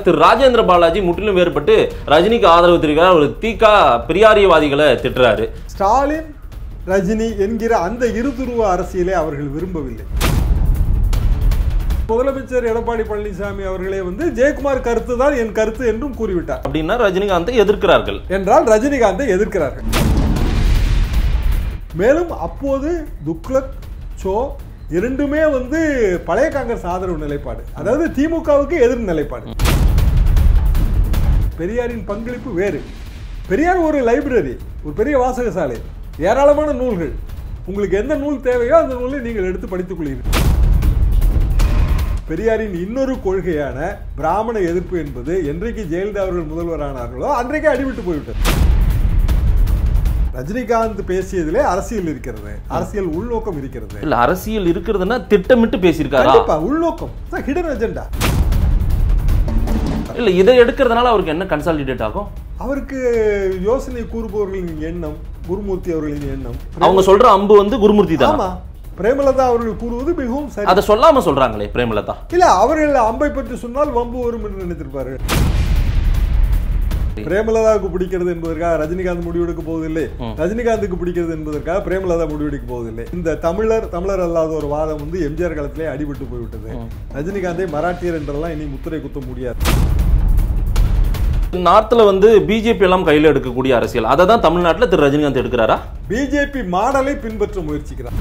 திரு ராஜேந்திர பாலாஜி முற்றிலும் வேறுபட்டு ரஜினிக்கு ஆதரவு தெரிவிக்கிறார் ஒரு தீகா பெரியாரியவாதிகளை திட்டுறாரு ஸ்டாலின் ரஜினி என்கிற அந்த இருதுருவ அரசியலை அவர்கள் விரும்பவில்லை முதலமைச்சர் எடப்பாடி பழனிசாமி அவர்களே வந்து ஜெயக்குமார் கருத்து தான் என் கருத்து என்றும் கூறிவிட்டார் அப்படின்னா ரஜினிகாந்தை எதிர்க்கிறார்கள் என்றால் ரஜினிகாந்தை எதிர்க்கிறார்கள் மேலும் அப்போது துக்ளக் சோ இரண்டுமே வந்து பழைய காங்கிரஸ் ஆதரவு நிலைப்பாடு அதாவது திமுகவுக்கு எதிர் நிலைப்பாடு பெரியாரின் பங்களிப்பு வேறு பெரியார் ஒரு லைப்ரரி ஒரு பெரிய வாசகசாலை ஏராளமான நூல்கள் உங்களுக்கு எந்த நூல் தேவையோ அந்த நூலை நீங்கள் எடுத்து படித்துக் கொள்கிறீர்கள் பெரியாரின் இன்னொரு கொள்கையான பிராமண எதிர்ப்பு என்பது என்றைக்கு ஜெயலலிதா அவர்கள் முதல்வரானார்களோ அன்றைக்கே அடிவிட்டு போய்விட்டது ரஜினிகாந்த் பேசியதிலே அரசியல் இருக்கிறது அரசியல் உள்நோக்கம் இருக்கிறது இல்ல அரசியல் இருக்கிறதுன்னா திட்டமிட்டு பேசியிருக்காரா கண்டிப்பா உள்நோக்கம் ஹிடன் அஜெண்டா இல்ல இதை எடுக்கிறதுனால அவருக்கு என்ன கன்சாலிடேட் ஆகும் அவருக்கு யோசனை கூறுபவர்களின் எண்ணம் குருமூர்த்தி அவர்களின் எண்ணம் அவங்க சொல்ற அம்பு வந்து குருமூர்த்தி தான் ஆமா பிரேமலதா அவர்கள் கூறுவது மிகவும் சரி அதை சொல்லாம சொல்றாங்களே பிரேமலதா இல்ல அவர்கள் அம்பை பற்றி சொன்னால் வம்பு வரும் என்று நினைத்திருப்பார்கள் பிரேமலதாவுக்கு பிடிக்கிறது என்பதற்காக ரஜினிகாந்த் முடிவெடுக்க போவதில்லை ரஜினிகாந்துக்கு பிடிக்கிறது என்பதற்காக பிரேமலதா முடிவெடுக்க போவதில்லை இந்த தமிழர் தமிழர் அல்லாத ஒரு வாதம் வந்து எம்ஜிஆர் காலத்திலே அடிபட்டு போய்விட்டது ரஜினிகாந்தை மராட்டியர் என்றெல்லாம் இனி முத்திரை குத்த முடியாது நார்த்ல வந்து பிஜேபி எல்லாம் கையில எடுக்கக்கூடிய அரசியல் அதை தான் தமிழ்நாட்டுல திரு ரஜினிகாந்த் எடுக்கிறாரா பிஜேபி மாடலை பின்பற்ற முயற்சிக்கிறார்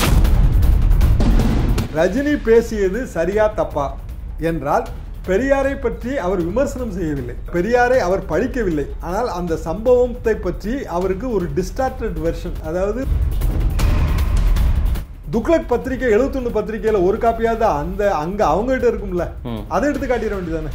ரஜினி பேசியது சரியா தப்பா என்றால் பெரியாரை பற்றி அவர் விமர்சனம் செய்யவில்லை பெரியாரை அவர் படிக்கவில்லை ஆனால் அந்த சம்பவத்தை பற்றி அவருக்கு ஒரு டிஸ்டார்டட் வெர்ஷன் அதாவது துக்ளக் பத்திரிகை 71 பத்திரிகையில ஒரு காப்பியாவது அந்த அங்க அவங்ககிட்ட இருக்கும்ல அதை எடுத்து காட்டிட வேண்டியதானே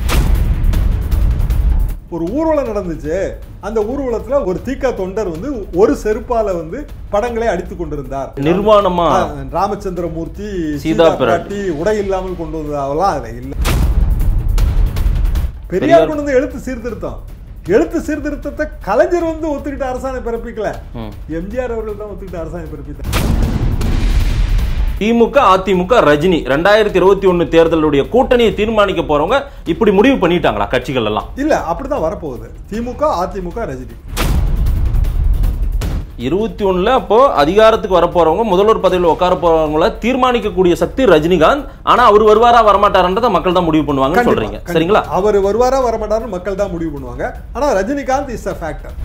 ஒரு ஊர்வலம் நடந்துச்சு அந்த ஊர்வலத்துல ஒரு தீக்கா தொண்டர் வந்து ஒரு செருப்பால வந்து படங்களை அடித்துக் கொண்டிருந்தார் நிர்வாணமா ஆ, ராமச்சந்திரமூர்த்தி சீதா சீதா பிராட்டி. பிராட்டி உடை இல்லாமல் கொண்டு வந்ததாவெல்லாம் அதுல இல்ல பெரியார் கொண்டு வந்து எழுத்து சீர்திருத்தம் எழுத்து சீர்திருத்தத்தை கலைஞர் வந்து ஒத்துக்கிட்டு அரசாணை பிறப்பிக்கல ம். எம்ஜிஆர் அவர்கள் தான் ஒத்துக்கிட்டு அரசாணை பிறப்பித்தார் திமுக அதிமுக ரஜினி ரெண்டாயிரத்தி இருபத்தி ஒண்ணு தேர்தலுடைய கூட்டணியை தீர்மானிக்க போறவங்க இப்படி முடிவு பண்ணிட்டாங்களா கட்சிகள் எல்லாம் இல்ல அப்படிதான் வரப்போகுது திமுக அதிமுக ரஜினி இருபத்தி ஒண்ணுல அப்போ அதிகாரத்துக்கு வர போறவங்க முதல்வர் பதவியில் உட்கார போறவங்கள தீர்மானிக்கக்கூடிய சக்தி ரஜினிகாந்த் ஆனா அவர் வருவாரா வரமாட்டாரன்றதை மக்கள் தான் முடிவு பண்ணுவாங்கன்னு கண்டிப்பா, சொல்றீங்க கண்டிப்பா. சரிங்களா அவர் வருவாரா வரமாட்டாருன்னு மக்கள் தான் முடிவு பண்ணுவாங்க ஆனா ரஜினிகாந்த் இஸ் அ ஃபேக்டர்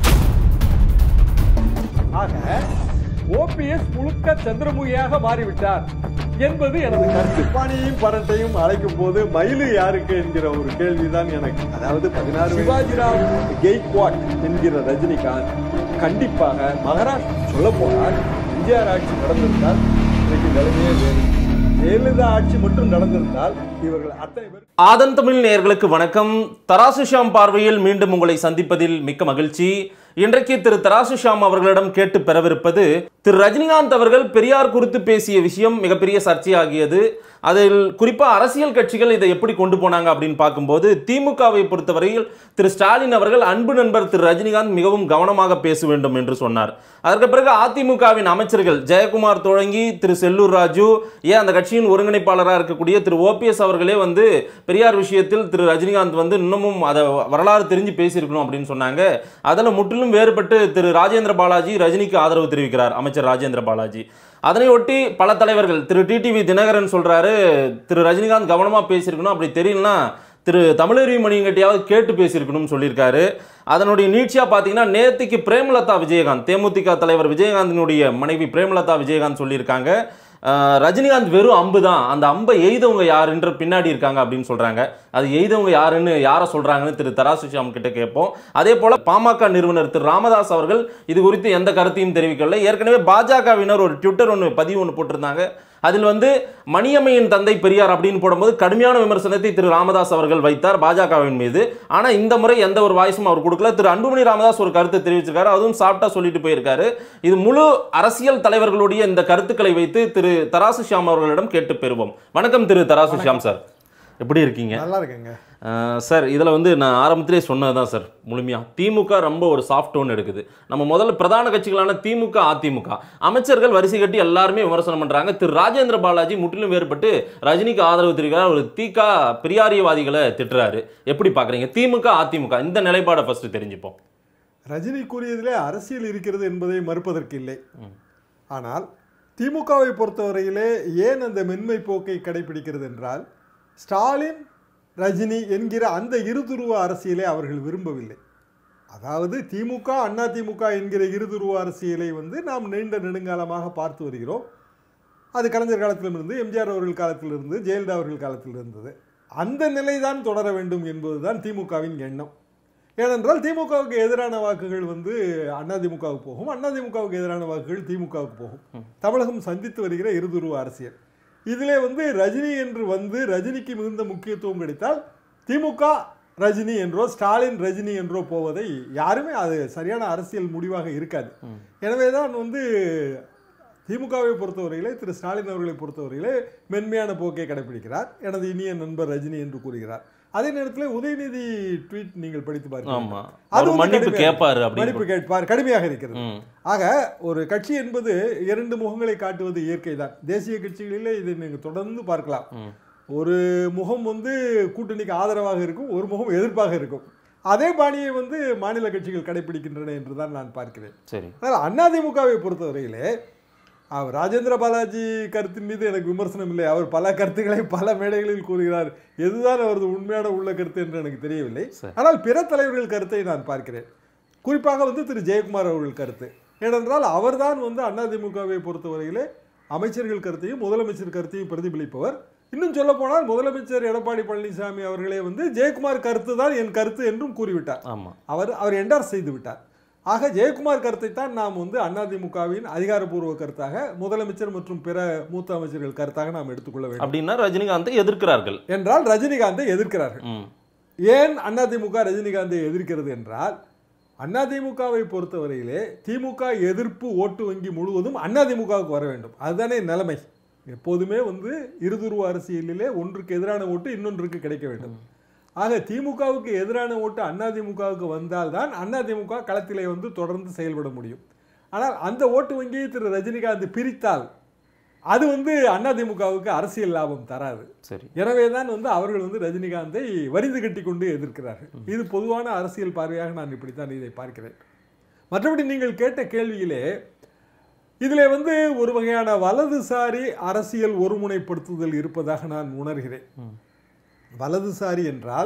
ஆக ஓபிஎஸ் முழுக்க சந்திரமுகியாக மாறிவிட்டார் என்பது எனது கருத்து பாணியையும் பரட்டையும் அழைக்கும் போது மயிலு யாருக்கு என்கிற ஒரு கேள்விதான் எனக்கு அதாவது பதினாறு சிவாஜிராவ் கெய்க்வாட் என்கிற ரஜினிகாந்த் கண்டிப்பாக மகாராஷ்டிரா சொல்ல போனால் எம்ஜிஆர் ஆட்சி நடந்திருந்தால் இன்றைக்கு நிலைமையே வேறு ஜெயலலிதா ஆட்சி மட்டும் நடந்திருந்தால் இவர்கள் அத்தனை பேர் ஆதன் தமிழ் நேயர்களுக்கு வணக்கம் தராசு ஷாம் பார்வையில் மீண்டும் உங்களை சந்திப்பதில் மிக்க மகிழ்ச்சி இன்றைக்கு திரு தராசு ஷாம் அவர்களிடம் கேட்டு பெறவிருப்பது திரு ரஜினிகாந்த் அவர்கள் பெரியார் குறித்து பேசிய விஷயம் மிகப்பெரிய சர்ச்சையாகியது அதில் குறிப்பாக அரசியல் கட்சிகள் இதை எப்படி கொண்டு போனாங்க அப்படின்னு பார்க்கும்போது திமுகவை பொறுத்தவரையில் திரு ஸ்டாலின் அவர்கள் அன்பு நண்பர் திரு ரஜினிகாந்த் மிகவும் கவனமாக பேச வேண்டும் என்று சொன்னார் அதற்கு பிறகு அதிமுகவின் அமைச்சர்கள் ஜெயக்குமார் தொடங்கி திரு செல்லூர் ராஜு ஏன் அந்த கட்சியின் ஒருங்கிணைப்பாளராக இருக்கக்கூடிய திரு ஓபிஎஸ் அவர்களே வந்து பெரியார் விஷயத்தில் திரு ரஜினிகாந்த் வந்து இன்னமும் அதை வரலாறு தெரிஞ்சு பேசியிருக்கணும் அப்படின்னு சொன்னாங்க அதில் முற்றிலும் வேறுபட்டு திரு ராஜேந்திர பாலாஜி ரஜினிக்கு ஆதரவு தெரிவிக்கிறார் அமைச்சர் ராஜேந்திர பாலாஜி அதனை ஒட்டி பல தலைவர்கள் திரு டிடிவி தினகரன் சொல்றாரு திரு ரஜினிகாந்த் கவனமா பேசியிருக்கணும் அப்படி தெரியலனா திரு தமிழறி மணியங்கிட்டையாவது கேட்டு பேசியிருக்கணும்னு சொல்லியிருக்காரு அதனுடைய நீட்சியா பார்த்தீங்கன்னா நேத்திக்கு பிரேமலதா விஜயகாந்த் தேமுதிக தலைவர் விஜயகாந்தினுடைய மனைவி பிரேமலதா விஜயகாந்த் சொல்லியிருக்காங்க அஹ், ரஜினிகாந்த் வெறும் அம்பு தான் அந்த அம்பை எய்தவங்க யாருன்ற பின்னாடி இருக்காங்க அப்படின்னு சொல்றாங்க அது எய்தவங்க யாருன்னு யாரை சொல்றாங்கன்னு திரு தராசு ஷியாம் கிட்ட கேட்போம் அதே போல பாமக நிறுவனர் திரு ராமதாஸ் அவர்கள் இது குறித்து எந்த கருத்தையும் தெரிவிக்கவில்லை ஏற்கனவே பாஜகவினர் ஒரு ட்விட்டர் ஒன்று பதிவு ஒன்று போட்டிருந்தாங்க அதில் வந்து மணியம்மையின் தந்தை பெரியார் அப்படின்னு போடும்போது கடுமையான விமர்சனத்தை திரு ராமதாஸ் அவர்கள் வைத்தார் பாஜகவின் மீது ஆனால் இந்த முறை எந்த ஒரு வாய்ஸும் அவர் கொடுக்கல திரு அன்புமணி ராமதாஸ் ஒரு கருத்தை தெரிவிச்சிருக்காரு அதுவும் சாப்பிட்டா சொல்லிட்டு போயிருக்காரு இது முழு அரசியல் தலைவர்களுடைய இந்த கருத்துக்களை வைத்து திரு தராசு ஷியாம் அவர்களிடம் கேட்டு பெறுவோம் வணக்கம் திரு தராசு ஷியாம் சார் எப்படி இருக்கீங்க நல்லா இருக்குங்க அஹ் சார் இதில் வந்து நான் ஆரம்பத்திலே சொன்னது தான் சார் முழுமையாக திமுக ரொம்ப ஒரு சாஃப்ட் டோன் எடுக்குது நம்ம முதல்ல பிரதான கட்சிகளான திமுக அதிமுக அமைச்சர்கள் வரிசை கட்டி எல்லாருமே விமர்சனம் பண்ணுறாங்க திரு ராஜேந்திர பாலாஜி முற்றிலும் வேறுபட்டு ரஜினிக்கு ஆதரவு தெரிவிக்கிறார் ஒரு தீகா பெரியாரியவாதிகளை திட்டுறாரு எப்படி பார்க்குறீங்க திமுக அதிமுக இந்த நிலைப்பாடை ஃபர்ஸ்ட் தெரிஞ்சுப்போம் ரஜினி கூறியதிலே அரசியல் இருக்கிறது என்பதை மறுப்பதற்கு இல்லை ஆனால் திமுகவை பொறுத்தவரையிலே ஏன் அந்த மென்மை போக்கை கடைபிடிக்கிறது என்றால் ஸ்டாலின் ரஜினி என்கிற அந்த இருதுருவ அரசியலை அவர்கள் விரும்பவில்லை அதாவது திமுக அண்ணா திமுக என்கிற இருதுருவ அரசியலை வந்து நாம் நீண்ட நெடுங்காலமாக பார்த்து வருகிறோம் அது கலைஞர் காலத்திலும் இருந்து எம்ஜிஆர் அவர்கள் காலத்திலிருந்து ஜெயலலிதா அவர்கள் காலத்தில் இருந்தது அந்த நிலைதான் தொடர வேண்டும் என்பதுதான் திமுகவின் எண்ணம் ஏனென்றால் திமுகவுக்கு எதிரான வாக்குகள் வந்து அதிமுகவுக்கு போகும் அதிமுகவுக்கு எதிரான வாக்குகள் திமுகவுக்கு போகும் தமிழகம் சந்தித்து வருகிற இருதுருவ அரசியல் இதிலே வந்து ரஜினி என்று வந்து ரஜினிக்கு மிகுந்த முக்கியத்துவம் கிடைத்தால் திமுக ரஜினி என்றோ ஸ்டாலின் ரஜினி என்றோ போவதை யாருமே அது சரியான அரசியல் முடிவாக இருக்காது எனவே தான் வந்து திமுகவை பொறுத்தவரையிலே திரு ஸ்டாலின் அவர்களை பொறுத்தவரையிலே மென்மையான போக்கை கடைபிடிக்கிறார் எனது இனிய நண்பர் ரஜினி என்று கூறுகிறார் அதே நேரத்தில் உதயநிதி ட்வீட் நீங்கள் படித்து பாருங்கள் ஆமா அது அவர் வந்து மன்னிப்பு கடுமையாக- கேட்பாரு அப்படின்னு மன்னிப்பு கேட்பார் கடுமையாக இருக்கிறது ம். ஆக ஒரு கட்சி என்பது இரண்டு முகங்களை காட்டுவது இயற்கை தான் தேசிய கட்சிகளிலே இதை நீங்கள் தொடர்ந்து பார்க்கலாம் ம். ஒரு முகம் வந்து கூட்டணிக்கு ஆதரவாக இருக்கும் ஒரு முகம் எதிர்ப்பாக இருக்கும் அதே பாணியை வந்து மாநில கட்சிகள் கடைபிடிக்கின்றன என்று தான் நான் பார்க்கிறேன் சரி ஆனால் அதிமுகவை பொறுத்தவரையிலே அவர் ராஜேந்திர பாலாஜி கருத்தின் மீது எனக்கு விமர்சனம் இல்லை அவர் பல கருத்துக்களை பல மேடைகளில் கூறுகிறார் எதுதான் அவரது உண்மையான உள்ள கருத்து என்று எனக்கு தெரியவில்லை சரி. ஆனால் பிற தலைவர்கள் கருத்தை நான் பார்க்கிறேன் குறிப்பாக வந்து திரு ஜெயக்குமார் அவர்கள் கருத்து ஏனென்றால் அவர்தான் வந்து அதிமுகவை பொறுத்தவரையிலே அமைச்சர்கள் கருத்தையும் முதலமைச்சர் கருத்தையும் பிரதிபலிப்பவர் இன்னும் சொல்ல போனால் முதலமைச்சர் எடப்பாடி பழனிசாமி அவர்களே வந்து ஜெயக்குமார் கருத்து தான் என் கருத்து என்றும் கூறிவிட்டார் ஆமா அவர் அவர் என்டார்ஸ் செய்து விட்டார் ஆக ஜெயக்குமார் கருத்தை தான் நாம் வந்து அதிமுகவின் அதிகாரப்பூர்வ கருத்தாக முதலமைச்சர் மற்றும் பிற மூத்த அமைச்சர்கள் கருத்தாக நாம் எடுத்துக்கொள்ள வேண்டும் அப்படின்னா ரஜினிகாந்தை எதிர்க்கிறார்கள் என்றால் ரஜினிகாந்தை எதிர்க்கிறார்கள் ம் ஏன் அதிமுக ரஜினிகாந்தை எதிர்க்கிறது என்றால் அதிமுகவை பொறுத்தவரையிலே திமுக எதிர்ப்பு ஓட்டு வங்கி முழுவதும் அதிமுகவுக்கு வர வேண்டும் அதுதானே நிலைமை எப்போதுமே வந்து இருதுருவ அரசியலிலே ஒன்றுக்கு எதிரான ஓட்டு இன்னொன்றுக்கு கிடைக்க வேண்டும் ஆக திமுகவுக்கு எதிரான ஓட்டு அதிமுகவுக்கு வந்தால்தான் அதிமுக களத்திலே வந்து தொடர்ந்து செயல்பட முடியும் ஆனால் அந்த ஓட்டு வங்கியை திரு ரஜினிகாந்த் பிரித்தால் அது வந்து அதிமுகவுக்கு அரசியல் லாபம் தராது சரி எனவே தான் வந்து அவர்கள் வந்து ரஜினிகாந்தை வரிந்து கட்டி கொண்டு எதிர்க்கிறார்கள் இது பொதுவான அரசியல் பார்வையாக நான் இப்படித்தான் இதை பார்க்கிறேன் மற்றபடி நீங்கள் கேட்ட கேள்வியிலே இதிலே வந்து ஒரு வகையான வலதுசாரி அரசியல் ஒருமுனைப்படுத்துதல் இருப்பதாக நான் உணர்கிறேன் ம். வலதுசாரி என்றால்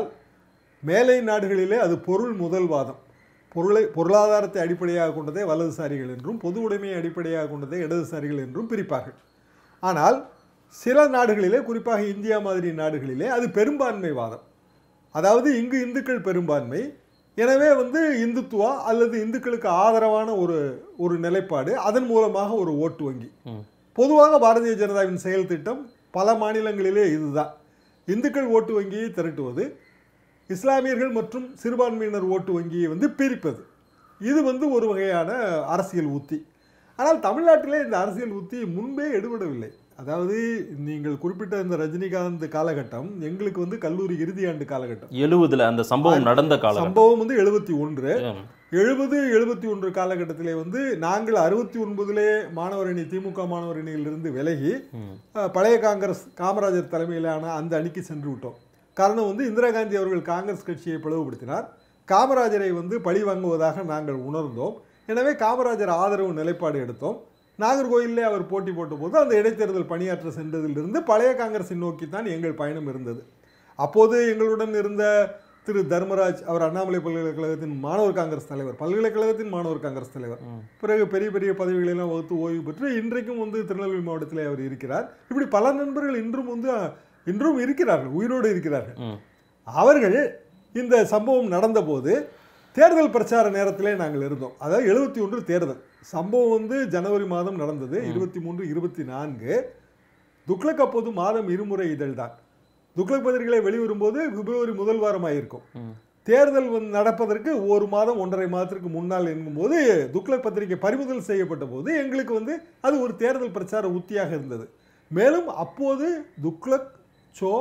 மேலை நாடுகளிலே அது பொருள் முதல்வாதம் பொருளை பொருளாதாரத்தை அடிப்படையாக கொண்டதே வலதுசாரிகள் என்றும் பொது உடைமையை அடிப்படையாக கொண்டதே இடதுசாரிகள் என்றும் பிரிப்பார்கள் ஆனால் சில நாடுகளிலே குறிப்பாக இந்தியா மாதிரி நாடுகளிலே அது பெரும்பான்மை வாதம் அதாவது இங்கு இந்துக்கள் பெரும்பான்மை எனவே வந்து இந்துத்துவா அல்லது இந்துக்களுக்கு ஆதரவான ஒரு ஒரு நிலைப்பாடு அதன் மூலமாக ஒரு ஓட்டு வங்கி ம். பொதுவாக பாரதிய ஜனதாவின் செயல் திட்டம் பல மாநிலங்களிலே இதுதான் இந்துக்கள் ஓட்டு வங்கியை திரட்டுவது இஸ்லாமியர்கள் மற்றும் சிறுபான்மையினர் ஓட்டு வங்கியை வந்து பிரிப்பது இது வந்து ஒரு வகையான அரசியல் உத்தி ஆனால் தமிழ்நாட்டிலே இந்த அரசியல் உத்தி முன்பே எடுபடவில்லை அதாவது நீங்கள் குறிப்பிட்ட இந்த ரஜினிகாந்த் காலகட்டம் எங்களுக்கு வந்து கல்லூரி இறுதியாண்டு காலகட்டம் எழுவதுல அந்த சம்பவம் நடந்த காலம் சம்பவம் வந்து எழுபத்தி ஒன்று எழுபது எழுபத்தி ஒன்று காலகட்டத்திலே வந்து நாங்கள் அறுபத்தி ஒன்பதிலே மாணவர் அணி திமுக மாணவர் அணியிலிருந்து விலகி அஹ், பழைய காங்கிரஸ் காமராஜர் தலைமையிலான அந்த அணிக்கு சென்று விட்டோம் காரணம் வந்து இந்திரா காந்தி அவர்கள் காங்கிரஸ் கட்சியை பிளவுபடுத்தினார் காமராஜரை வந்து பழி வாங்குவதாக நாங்கள் உணர்ந்தோம் எனவே காமராஜர் ஆதரவு நிலைப்பாடு எடுத்தோம் நாகர்கோயிலே அவர் போட்டி போட்டபோது அந்த இடைத்தேர்தல் பணியாற்ற சென்றதிலிருந்து பழைய காங்கிரஸை நோக்கி தான் எங்கள் பயணம் இருந்தது அப்போது எங்களுடன் இருந்த திரு தர்மராஜ் அவர் அண்ணாமலை பல்கலைக்கழகத்தின் மாணவர் காங்கிரஸ் தலைவர் பல்கலைக்கழகத்தின் மாணவர் காங்கிரஸ் தலைவர் பிறகு பெரிய பெரிய பதவிகளெல்லாம் வகுத்து ஓய்வு பெற்று இன்றைக்கும் வந்து திருநெல்வேலி மாவட்டத்திலே அவர் இருக்கிறார் இப்படி பல நண்பர்கள் இன்றும் வந்து அஹ், இன்றும் இருக்கிறார்கள் உயிரோடு இருக்கிறார்கள் ம். அவர்கள் இந்த சம்பவம் நடந்தபோது தேர்தல் பிரச்சார நேரத்திலே நாங்கள் இருந்தோம் அதாவது எழுபத்தி ஒன்று தேர்தல் சம்பவம் வந்து ஜனவரி மாதம் நடந்தது இருபத்தி மூன்று இருபத்தி நான்கு துக்ளக் அப்போது மாதம் இருமுறை இதழ் தான் துக்ளக் பத்திரிகைகளை வெளிவரும்போது பிப்ரவரி முதல் வாரமாக இருக்கும் ம். தேர்தல் வந்து நடப்பதற்கு ஒரு மாதம் ஒன்றரை மாதத்திற்கு முன்னால் என்கும்போது துக்ளக் பத்திரிகை பறிமுதல் செய்யப்பட்ட போது எங்களுக்கு வந்து அது ஒரு தேர்தல் பிரச்சார உத்தியாக இருந்தது மேலும் அப்போது துக்ளக் சோ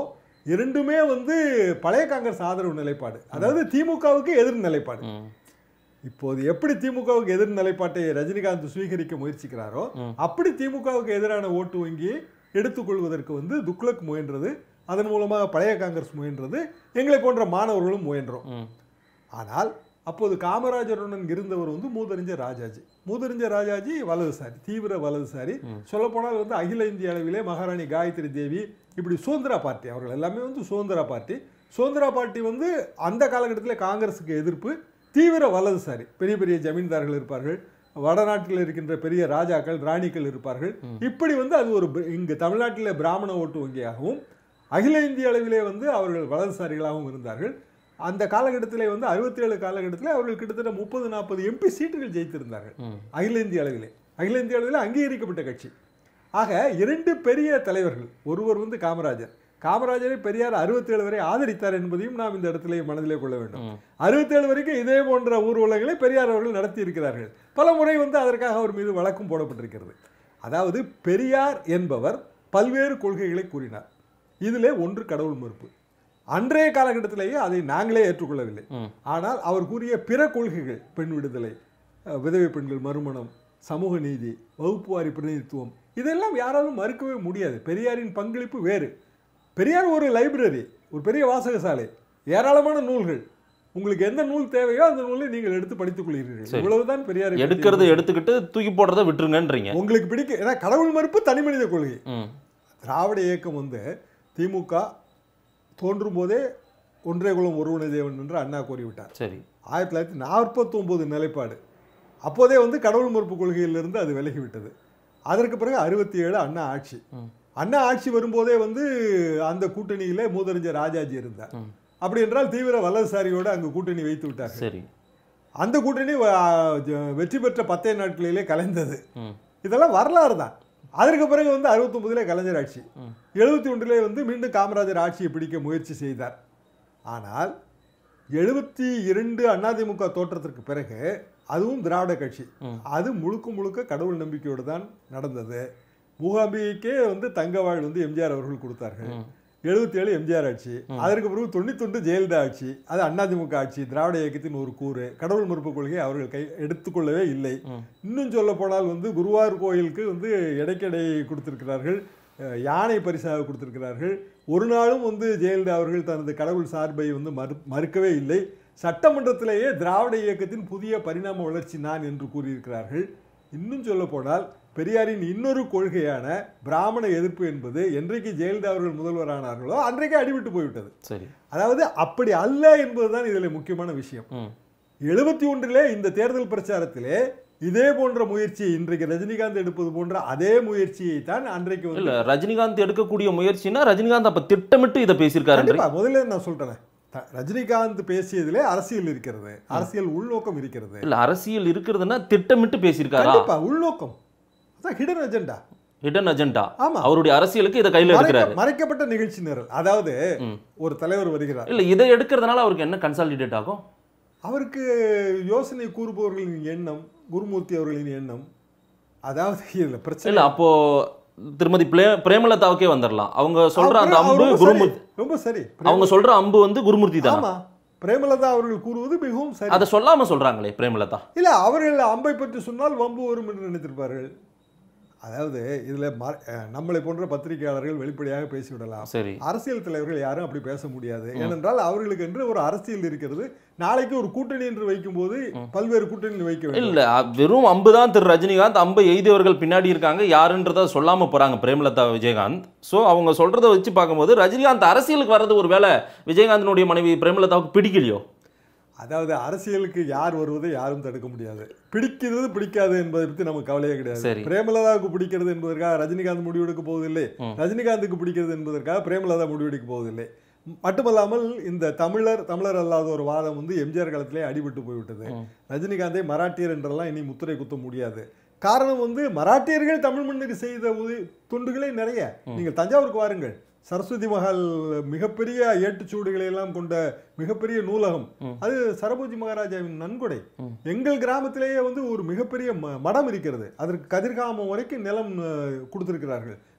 இரண்டுமே வந்து பழைய காங்கிரஸ் ஆதரவு நிலைப்பாடு அதாவது திமுகவுக்கு எதிர் நிலைப்பாடு ம். இப்போது எப்படி திமுகவுக்கு எதிர் நிலைப்பாட்டை ரஜினிகாந்த் சுவீகரிக்க முயற்சிக்கிறாரோ அப்படி திமுகவுக்கு எதிரான ஓட்டு வங்கியை எடுத்துக்கொள்வதற்கு வந்து துக்ளக் முயன்றது அதன் மூலமாக பழைய காங்கிரஸ் முயன்றது எங்களை போன்ற மாணவர்களும் முயன்றோம் ம். ஆனால் அப்போது காமராஜருடன் இருந்தவர் வந்து மூதறிஞ்ச ராஜாஜி மூதறிஞ்ச ராஜாஜி வலதுசாரி தீவிர வலதுசாரி சொல்லப்போனால் வந்து அகில இந்திய அளவிலே மகாராணி காயத்ரி தேவி இப்படி சுதந்திரா பார்ட்டி அவர்கள் எல்லாமே வந்து சுதந்திரா பார்ட்டி சுதந்திரா பார்ட்டி வந்து அந்த காலகட்டத்தில் காங்கிரஸுக்கு எதிர்ப்பு தீவிர வலதுசாரி பெரிய பெரிய ஜமீன்தார்கள் இருப்பார்கள் வடநாட்டில் இருக்கின்ற பெரிய ராஜாக்கள் ராணிகள் இருப்பார்கள் இப்படி வந்து அது ஒரு பி- இங்கு தமிழ்நாட்டில் பிராமண ஓட்டு வங்கியாகவும் அகில இந்திய அளவிலே வந்து அவர்கள் வலதுசாரிகளாகவும் இருந்தார்கள் அந்த காலகட்டத்திலே வந்து அறுபத்தி ஏழு காலகட்டத்தில் அவர்கள் கிட்டத்தட்ட முப்பது நாற்பது எம்பி சீட்டுகள் ஜெயித்திருந்தார்கள் ம். அகில இந்திய அளவிலே அகில இந்திய அளவிலே அங்கீகரிக்கப்பட்ட கட்சி ஆக இரண்டு பெரிய தலைவர்கள் ஒருவர் வந்து காமராஜர் காமராஜரை பெரியார் 67 வரை ஆதரித்தார் என்பதையும் நாம் இந்த இடத்திலே மனதிலே கொள்ள வேண்டும் ம். 67 வரைக்கும் இதே போன்ற ஊர்வலங்களை பெரியார் அவர்கள் நடத்தி இருக்கிறார்கள் பல முறை வந்து அதற்காக அவர் மீது வழக்கும் போடப்பட்டிருக்கிறது அதாவது பெரியார் என்பவர் பல்வேறு கொள்கைகளை கூறினார் இதிலே ஒன்று கடவுள் மறுப்பு அன்றைய காலகட்டத்திலேயே அதை நாங்களே ஏற்றுக்கொள்ளவில்லை ம். ஆனால் அவர் கூறிய பிற கொள்கைகள் பெண் விடுதலை அஹ், விதவை பெண்கள் மறுமணம் சமூக நீதி வகுப்புவாரி பிரதிநிதித்துவம் இதெல்லாம் யாராலும் மறுக்கவே முடியாது பெரியாரின் பங்களிப்பு வேறு பெரியார் ஒரு லைப்ரரி ஒரு பெரிய வாசகசாலை ஏராளமான நூல்கள் உங்களுக்கு எந்த நூல் தேவையோ அந்த நூலை நீங்கள் எடுத்து படித்துக் கொள்கிறீர்கள் சரி. இவ்வளவுதான் பெரியார் எடுக்கிறத எடுத்துக்கிட்டு தூக்கி போடுறத விட்டுருங்கன்றீங்க உங்களுக்கு பிடிக்க ஏன்னா கடவுள் மறுப்பு தனி மனித கொள்கை ம். திராவிட இயக்கம் வந்து திமுக தோன்றும் போதே ஒன்றே குலம் ஒருவனை தேவன் என்று அண்ணா கூறிவிட்டார் சரி ஆயிரத்தி தொள்ளாயிரத்தி நாற்பத்தொம்போது நிலைப்பாடு அப்போதே வந்து கடவுள் மறுப்பு கொள்கையிலிருந்து அது விலகிவிட்டது அதற்கு பிறகு அறுபத்தி ஏழு அண்ணா ஆட்சி ம். அண்ணா ஆட்சி வரும்போதே வந்து அந்த கூட்டணியிலே மூதறிஞர் ராஜாஜி இருந்தார் ம். அப்படி என்றால் தீவிர வலதுசாரியோடு அங்கு கூட்டணி வைத்து விட்டார் சரி அந்த கூட்டணி வ- ஜ- வெற்றி பெற்ற பத்தே நாட்களிலே கலைந்தது ம். இதெல்லாம் வரலாறு தான் அதற்கு பிறகு வந்து அறுபத்தொம்பதுல கலைஞர் ஆட்சி ம். எழுபத்தி ஒன்றிலே வந்து மீண்டும் காமராஜர் ஆட்சியை பிடிக்க முயற்சி செய்தார் ஆனால் எழுபத்தி இரண்டு அதிமுக தோற்றத்திற்கு பிறகு அதுவும் திராவிட கட்சி ம். அது முழுக்க முழுக்க கடவுள் நம்பிக்கையோடு தான் நடந்தது மூகாம்பிகைக்கே வந்து தங்கவாழ் வந்து எம்ஜிஆர் அவர்கள் கொடுத்தார்கள் ம். எழுபத்தி ஏழு எம்ஜிஆர் ஆட்சி அதற்கு பிறகு தொண்ணூத்தொன்று ஜெயலலிதா ஆட்சி அது அதிமுக ஆட்சி திராவிட இயக்கத்தின் ஒரு கூறு கடவுள் மறுப்பு கொள்கையை அவர்கள் கை எடுத்துக்கொள்ளவே இல்லை ம். இன்னும் சொல்ல போனால் வந்து குருவாயூர் கோயிலுக்கு வந்து இடைக்கடை கொடுத்திருக்கிறார்கள் அஹ், யானை பரிசாக கொடுத்திருக்கிறார்கள் ஒரு நாளும் வந்து ஜெயலலிதா அவர்கள் தனது கடவுள் சார்பை வந்து மறு மறுக்கவே இல்லை சட்டமன்றத்திலேயே திராவிட இயக்கத்தின் புதிய பரிணாம வளர்ச்சி நான் என்று கூறியிருக்கிறார்கள் இன்னும் சொல்ல போனால் பெரியாரின் இன்னொரு கொள்கையான பிராமண எதிர்ப்பு என்பது என்றைக்கு ஜெயலலிதா அவர்கள் முதல்வரானார்களோ அன்றைக்கே அடிவிட்டு போய்விட்டது சரி அதாவது அப்படி அல்ல என்பதுதான் இதில் முக்கியமான விஷயம் ம். எழுபத்தி ஒன்றிலே இந்த தேர்தல் பிரச்சாரத்திலே இதே போன்ற முயற்சியை இன்றைக்கு ரஜினிகாந்த் எடுப்பது போன்ற அதே முயற்சியை தான் அன்றைக்கு வந்து இல்ல ரஜினிகாந்த் எடுக்கக்கூடிய முயற்சினா ரஜினிகாந்த் அப்ப திட்டமிட்டு இதை பேசியிருக்காரு கண்டிப்பா முதல்ல நான் சொல்றேன் த- ரஜினிகாந்த் பேசியதிலே அரசியல் இருக்கிறது அரசியல் உள்நோக்கம் இருக்கிறது இல்ல அரசியல் இருக்கிறதுன்னா திட்டமிட்டு பேசியிருக்காரா கண்டிப்பா உள்நோக்கம் அதான் ஹிடன் அஜெண்டா ஹிடன் அஜெண்டா ஆமா அவருடைய அரசியலுக்கு இதை கையில எடுக்கிறாரு மறைக்க- மறைக்கப்பட்ட நிகழ்ச்சி நிரல் அதாவது ம். ஒரு தலைவர் வருகிறார் இல்ல இதை எடுக்கிறதுனால அவருக்கு என்ன கன்சாலிடேட் ஆகும் அவருக்கு யோசனை கூறுபவர்களின் எண்ணம் குருமூர்த்தி அவர்களின் எண்ணம் அதாவது இதுல பிரச்சனை இல்ல அப்போ திருமதி பிரே- பிரேமலதாவுக்கே வந்துடலாம் அவங்க சொல்ற அந்த அவர் அம்பு ரொம்ப குருமூர்த்தி சரி, ரொம்ப சரி அவங்க சொல்ற அம்பு வந்து குருமூர்த்தி தானே ஆமா பிரேமலதா அவர்கள் கூறுவது மிகவும் சரி அதை சொல்லாம சொல்றாங்களே பிரேமலதா இல்ல அவர்கள் அம்பை பற்றி சொன்னால் வம்பு வரும் என்று நினைத்திருப்பார்கள் அதாவது இதுல மற- அஹ், நம்மளை போன்ற பத்திரிகையாளர்கள் வெளிப்படையாக பேசிவிடலாம் சரி அரசியல் தலைவர்கள் யாரும் அப்படி பேச முடியாது ஏனென்றால் அவர்களுக்கு என்று ஒரு அரசியல் இருக்கிறது நாளைக்கு ஒரு கூட்டணி என்று வைக்கும்போது பல்வேறு கூட்டணியில் வைக்க வேண்டும் இல்ல அ- வெறும் அம்பு தான் திரு ரஜினிகாந்த் அம்பை எய்தியவர்கள் பின்னாடி இருக்காங்க யாருன்றத சொல்லாம போறாங்க பிரேமலதா விஜயகாந்த் சோ அவங்க சொல்றத வச்சு பார்க்கும்போது ரஜினிகாந்த் அரசியலுக்கு வர்றது ஒருவேளை விஜயகாந்தினுடைய மனைவி பிரேமலதாவுக்கு பிடிக்கலையோ அதாவது அரசியலுக்கு யார் வருவதை யாரும் தடுக்க முடியாது பிடிக்கிறது பிடிக்காது என்பதை பற்றி நமக்கு கவலையே கிடையாது சரி. பிரேமலதாவுக்கு பிடிக்கிறது என்பதற்காக ரஜினிகாந்த் முடிவெடுக்க போவதில்லை ம். ரஜினிகாந்துக்கு பிடிக்கிறது என்பதற்காக பிரேமலதா முடிவெடுக்க போவதில்லை மட்டுமல்லாமல் இந்த தமிழர் தமிழர் அல்லாத ஒரு வாதம் வந்து எம்ஜிஆர் காலத்திலே அடிபட்டு போய்விட்டது ம். ரஜினிகாந்தை மராட்டியர் என்றெல்லாம் இனி முத்திரை குத்த முடியாது காரணம் வந்து மராட்டியர்கள் தமிழ் மண்ணுக்கு செய்த உதவி தொண்டுகளே நிறைய நீங்கள் தஞ்சாவூருக்கு வாருங்கள் சரஸ்வதி மஹால் மிகப்பெரிய ஏட்டுச்சூடுகளை எல்லாம் கொண்ட மிகப்பெரிய நூலகம் ம். அது சரபோஜி மகாராஜாவின் நன்கொடை ம். எங்கள் கிராமத்திலேயே வந்து ஒரு மிகப்பெரிய ம- மடம் இருக்கிறது அதற்கு கதிர்காமம் வரைக்கும் நிலம் அஹ், கொடுத்திருக்கிறார்கள்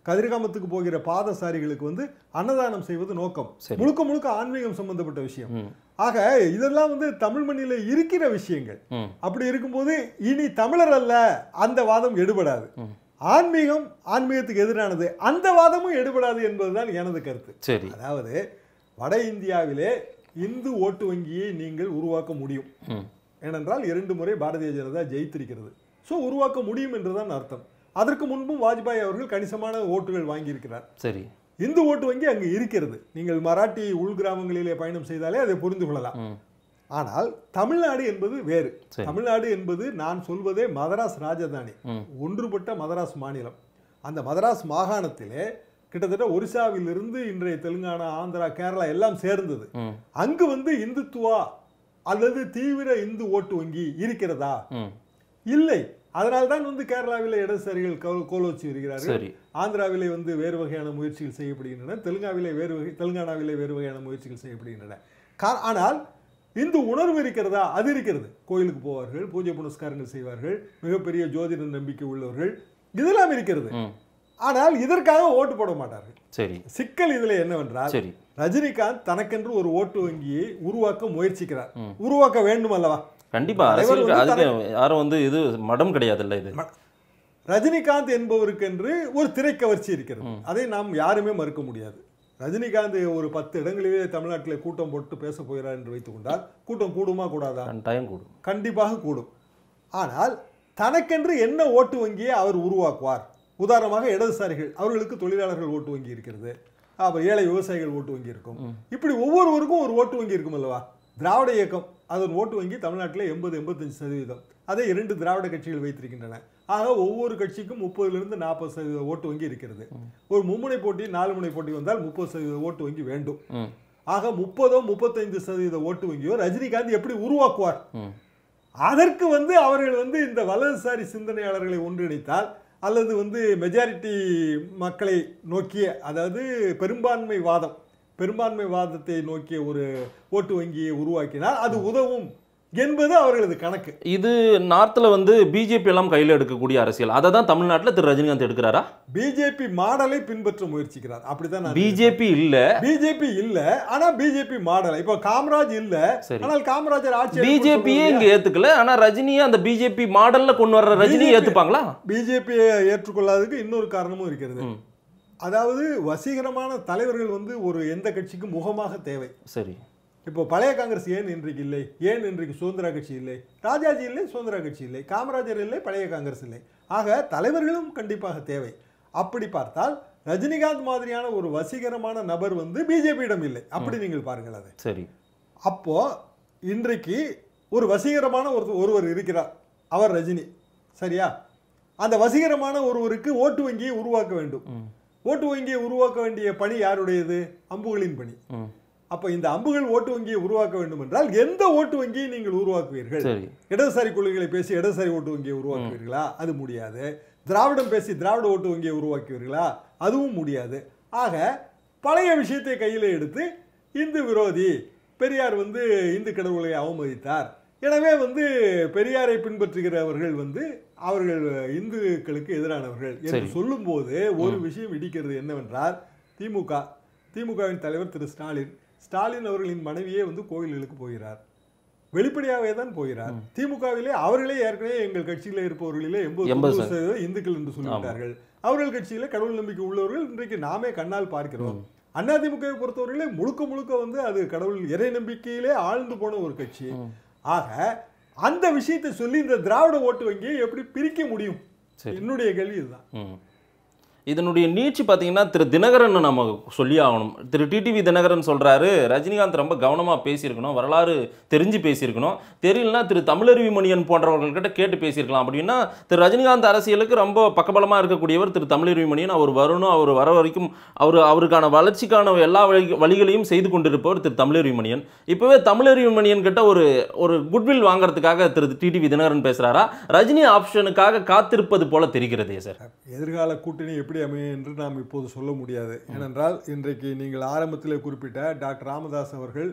கதிர்காமத்துக்கு போகிற பாதசாரிகளுக்கு வந்து அன்னதானம் செய்வது நோக்கம் சரி. முழுக்க முழுக்க ஆன்மீகம் சம்பந்தப்பட்ட விஷயம் ம். ஆக இதெல்லாம் வந்து தமிழ் மண்ணில இருக்கிற விஷயங்கள் ம். அப்படி இருக்கும்போது இனி தமிழர் அல்ல அந்த வாதம் எடுபடாது ம். ஆன்மீகம் ஆன்மீகத்துக்கு எதிரானது அந்த வாதமும் எடுபடாது என்பதுதான் எனது கருத்து சரி அதாவது வட இந்தியாவிலே இந்து ஓட்டு வங்கியை நீங்கள் உருவாக்க முடியும் ம். ஏனென்றால் இரண்டு முறை பாரதிய ஜனதா ஜெயித்திருக்கிறது ஸோ உருவாக்க முடியும் என்றுதான் அர்த்தம் அதற்கு முன்பும் வாஜ்பாய் அவர்கள் கணிசமான ஓட்டுகள் வாங்கியிருக்கிறார் சரி இந்து ஓட்டு வங்கி அங்கு இருக்கிறது நீங்கள் மராட்டி உள்கிராமங்களிலே பயணம் செய்தாலே அதை புரிந்து கொள்ளலாம் ம். ஆனால் தமிழ்நாடு என்பது வேறு சரி. தமிழ்நாடு என்பது நான் சொல்வதே மதராஸ் ராஜதானி ம். ஒன்றுபட்ட மதராஸ் மாநிலம் அந்த மதராஸ் மாகாணத்திலே கிட்டத்தட்ட ஒரிசாவிலிருந்து இன்றைய தெலுங்கானா ஆந்திரா கேரளா எல்லாம் சேர்ந்தது ம். அங்கு வந்து இந்துத்துவா அல்லது தீவிர இந்து ஓட்டு வங்கி இருக்கிறதா ம். இல்லை அதனால்தான் வந்து கேரளாவிலே இடதுசாரிகள் கோ- கோலோச்சி வருகிறார்கள் சரி ஆந்திராவிலே வந்து வேறு வகையான முயற்சிகள் செய்யப்படுகின்றன தெலுங்காவிலே வேறு வகை தெலுங்கானாவிலே வேறு வகையான முயற்சிகள் செய்யப்படுகின்றன கா- ஆனால் இந்து உணர்வு இருக்கிறதா அது இருக்கிறது கோயிலுக்கு போவார்கள் பூஜை புனஸ்காரங்கள் செய்வார்கள் மிகப்பெரிய ஜோதிட நம்பிக்கை உள்ளவர்கள் இதெல்லாம் இருக்கிறது ம். ஆனால் இதற்காக ஓட்டு போட மாட்டார்கள் சரி சிக்கல் இதுல என்னவென்றால் சரி ரஜினிகாந்த் தனக்கென்று ஒரு ஓட்டு வங்கியை உருவாக்க முயற்சிக்கிறார் ம். உருவாக்க வேண்டும் அல்லவா கண்டிப்பா தலைவர் அரசியலுக்கு வந்து அதுக்கு யாரும் வந்து இது மடம் கிடையாதுல்ல இது ரஜினிகாந்த் என்பவருக்கென்று ஒரு திரைக்கவர்ச்சி இருக்கிறது அதை நாம் யாருமே மறுக்க முடியாது ரஜினிகாந்த் ஒரு பத்து இடங்களிலே தமிழ்நாட்டிலே கூட்டம் போட்டு பேச போகிறார் என்று வைத்துக் கொண்டால் கூட்டம் கூடுமா கூடாதா டைம் கூடும் கண்டிப்பாக கூடும் ஆனால் தனக்கென்று என்ன ஓட்டு வங்கியை அவர் உருவாக்குவார் உதாரணமாக இடதுசாரிகள் அவர்களுக்கு தொழிலாளர்கள் ஓட்டு வங்கி இருக்கிறது அப்புறம் ஏழை விவசாயிகள் ஓட்டு வங்கி இருக்கும் இப்படி ஒவ்வொருவருக்கும் ஒரு ஓட்டு வங்கி இருக்கும் அல்லவா திராவிட இயக்கம் அதன் ஓட்டு வங்கி தமிழ்நாட்டில் எண்பது எண்பத்தஞ்சு சதவீதம் அதை இரண்டு திராவிட கட்சிகள் வைத்திருக்கின்றன ஆக ஒவ்வொரு கட்சிக்கும் முப்பதுலேருந்து நாற்பது சதவீத ஓட்டு வங்கி இருக்கிறது ஒரு மும்முனை போட்டி நாலு முனை போட்டி வந்தால் முப்பது சதவீத ஓட்டு வங்கி வேண்டும் ம். ஆக முப்பதோ முப்பத்தைந்து சதவீத ஓட்டு வங்கியோ ரஜினிகாந்த் எப்படி உருவாக்குவார் ம். அதற்கு வந்து அவர்கள் வந்து இந்த வலதுசாரி சிந்தனையாளர்களை ஒன்றிணைத்தால் அல்லது வந்து மெஜாரிட்டி மக்களை நோக்கிய அதாவது பெரும்பான்மை வாதம் பெரும்பான்மை வாதத்தை நோக்கிய ஒரு ஓட்டு வங்கியை உருவாக்கினால் அது உதவும் என்பது அவர்களது கணக்கு இது நார்த்ல வந்து பிஜேபி எல்லாம் கையில எடுக்கக்கூடிய அரசியல் அதை தான் தமிழ்நாட்டுல திரு ரஜினிகாந்த் எடுக்கிறாரா பிஜேபி மாடலை பின்பற்ற முயற்சிக்கிறார் அப்படித்தான் நான் பிஜேபி இல்ல பிஜேபி இல்ல ஆனா பிஜேபி மாடல் இப்போ காமராஜ் இல்ல சரி. ஆனால் காமராஜர் ஆட்சி பிஜேபியே இங்க ஏத்துக்கல ஆனா ரஜினியை அந்த பிஜேபி மாடல்ல கொண்டு வர்ற ரஜினி BJP ஏத்துப்பாங்களா பிஜேபியை ஏற்றுக்கொள்ளாததுக்கு இன்னொரு காரணமும் இருக்கிறது ம். அதாவது வசீகரமான தலைவர்கள் வந்து ஒரு எந்த கட்சிக்கும் முகமாக தேவை சரி இப்போ பழைய காங்கிரஸ் ஏன் இன்றைக்கு இல்லை ஏன் இன்றைக்கு சுதந்திரா கட்சி இல்லை ராஜாஜி இல்லை சுதந்திரா கட்சி இல்லை காமராஜர் இல்லை பழைய காங்கிரஸ் இல்லை ஆக தலைவர்களும் கண்டிப்பாக தேவை அப்படி பார்த்தால் ரஜினிகாந்த் மாதிரியான ஒரு வசீகரமான நபர் வந்து பிஜேபியிடம் இல்லை அப்படி நீங்கள் பாருங்கள் அதை சரி அப்போ இன்றைக்கு ஒரு வசீகரமான ஒரு ஒருவர் இருக்கிறார் அவர் ரஜினி சரியா அந்த வசீகரமான ஒருவருக்கு ஓட்டு வங்கியை உருவாக்க வேண்டும் ம். ஓட்டு வங்கியை உருவாக்க வேண்டிய பணி யாருடையது அம்புகளின் பணி ம். அப்ப இந்த அம்புகள் ஓட்டு வங்கியை உருவாக்க வேண்டும் என்றால் எந்த ஓட்டு வங்கியை நீங்கள் உருவாக்குவீர்கள் சரி இடதுசாரி கொள்கைகளை பேசி இடதுசாரி ஓட்டு வங்கியை உருவாக்குவீர்களா அது முடியாது திராவிடம் பேசி திராவிட ஓட்டு வங்கியை உருவாக்குவீர்களா அதுவும் முடியாது ஆக பழைய விஷயத்தை கையில் எடுத்து இந்து விரோதி பெரியார் வந்து இந்து கடவுளை அவமதித்தார் எனவே வந்து பெரியாரை பின்பற்றுகிறவர்கள் வந்து அவர்கள் இந்துக்களுக்கு எதிரானவர்கள் என்று சரி. சொல்லும்போது ஒரு விஷயம் இடிக்கிறது என்னவென்றால் திமுக திமுகவின் தலைவர் திரு ஸ்டாலின் ஸ்டாலின் அவர்களின் மனைவியே வந்து கோயில்களுக்கு போகிறார் வெளிப்படையாகவே தான் போகிறார் திமுகவிலே அவர்களே ஏற்கனவே எங்கள் கட்சியில இருப்பவர்களிலே எண்பது எண்பது தொண்ணூறு சதவீதம் இந்துக்கள் என்று சொல்லிவிட்டார்கள் அவர்கள் கட்சியில கடவுள் நம்பிக்கை உள்ளவர்கள் இன்றைக்கு நாமே கண்ணால் பார்க்கிறோம் அதிமுகவை பொறுத்தவரையிலே முழுக்க முழுக்க வந்து அது கடவுள் இறை நம்பிக்கையிலே ஆழ்ந்து போன ஒரு கட்சி ஆக அந்த விஷயத்தை சொல்லி இந்த திராவிட ஓட்டு வங்கியை எப்படி பிரிக்க முடியும் சரி. என்னுடைய கேள்வி இதுதான் ம். இதனுடைய நீட்சி பார்த்தீங்கன்னா திரு தினகரன் நம்ம சொல்லி ஆகணும் திரு டிடிவி தினகரன் சொல்றாரு ரஜினிகாந்த் ரொம்ப கவனமாக பேசியிருக்கணும் வரலாறு தெரிஞ்சு பேசியிருக்கணும் தெரியலனா திரு தமிழருவி மணியன் போன்றவர்கள்கிட்ட கேட்டு பேசியிருக்கலாம் அப்படின்னா திரு ரஜினிகாந்த் அரசியலுக்கு ரொம்ப பக்கபலமாக இருக்கக்கூடியவர் திரு தமிழருவி மணியன் அவர் வரணும் அவர் வர வரைக்கும் அவர் அவருக்கான வளர்ச்சிக்கான எல்லா வழி வழிகளையும் செய்து கொண்டிருப்பவர் திரு தமிழருவி மணியன் இப்போவே தமிழருவி மணியன் கிட்ட ஒரு ஒரு குட்வில் வாங்குறதுக்காக திரு டிடிவி தினகரன் பேசுறாரா ரஜினி ஆப்ஷனுக்காக காத்திருப்பது போல தெரிகிறதே சார் எதிர்கால கூட்டணி எப்படி அமையும் என்று நாம் இப்போது சொல்ல முடியாது ஏனென்றால் இன்றைக்கு நீங்கள் ஆரம்பத்தில் குறிப்பிட்ட டாக்டர் ராமதாஸ் அவர்கள்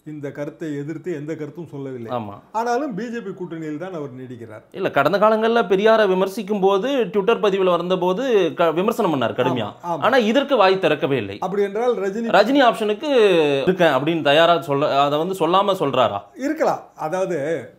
இந்த கருத்தை எதிர்த்து எந்த கருத்தும் சொல்லவில்லை ஆமா ஆனாலும் பிஜேபி கூட்டணியில் தான் அவர் நீடிக்கிறார் இல்ல கடந்த காலங்கள்ல பெரியாரை விமர்சிக்கும் போது ட்விட்டர் பதிவில் வந்தபோது க- விமர்சனம் பண்ணார் கடுமையா ஆமா. ஆனா இதற்கு வாய் திறக்கவே இல்லை அப்படி என்றால் ரஜினி ரஜினி ஆப்ஷனுக்கு இருக்கேன் அப்படின்னு தயாரா சொல்ல அதை வந்து சொல்லாம சொல்றாரா இருக்கலாம் அதாவது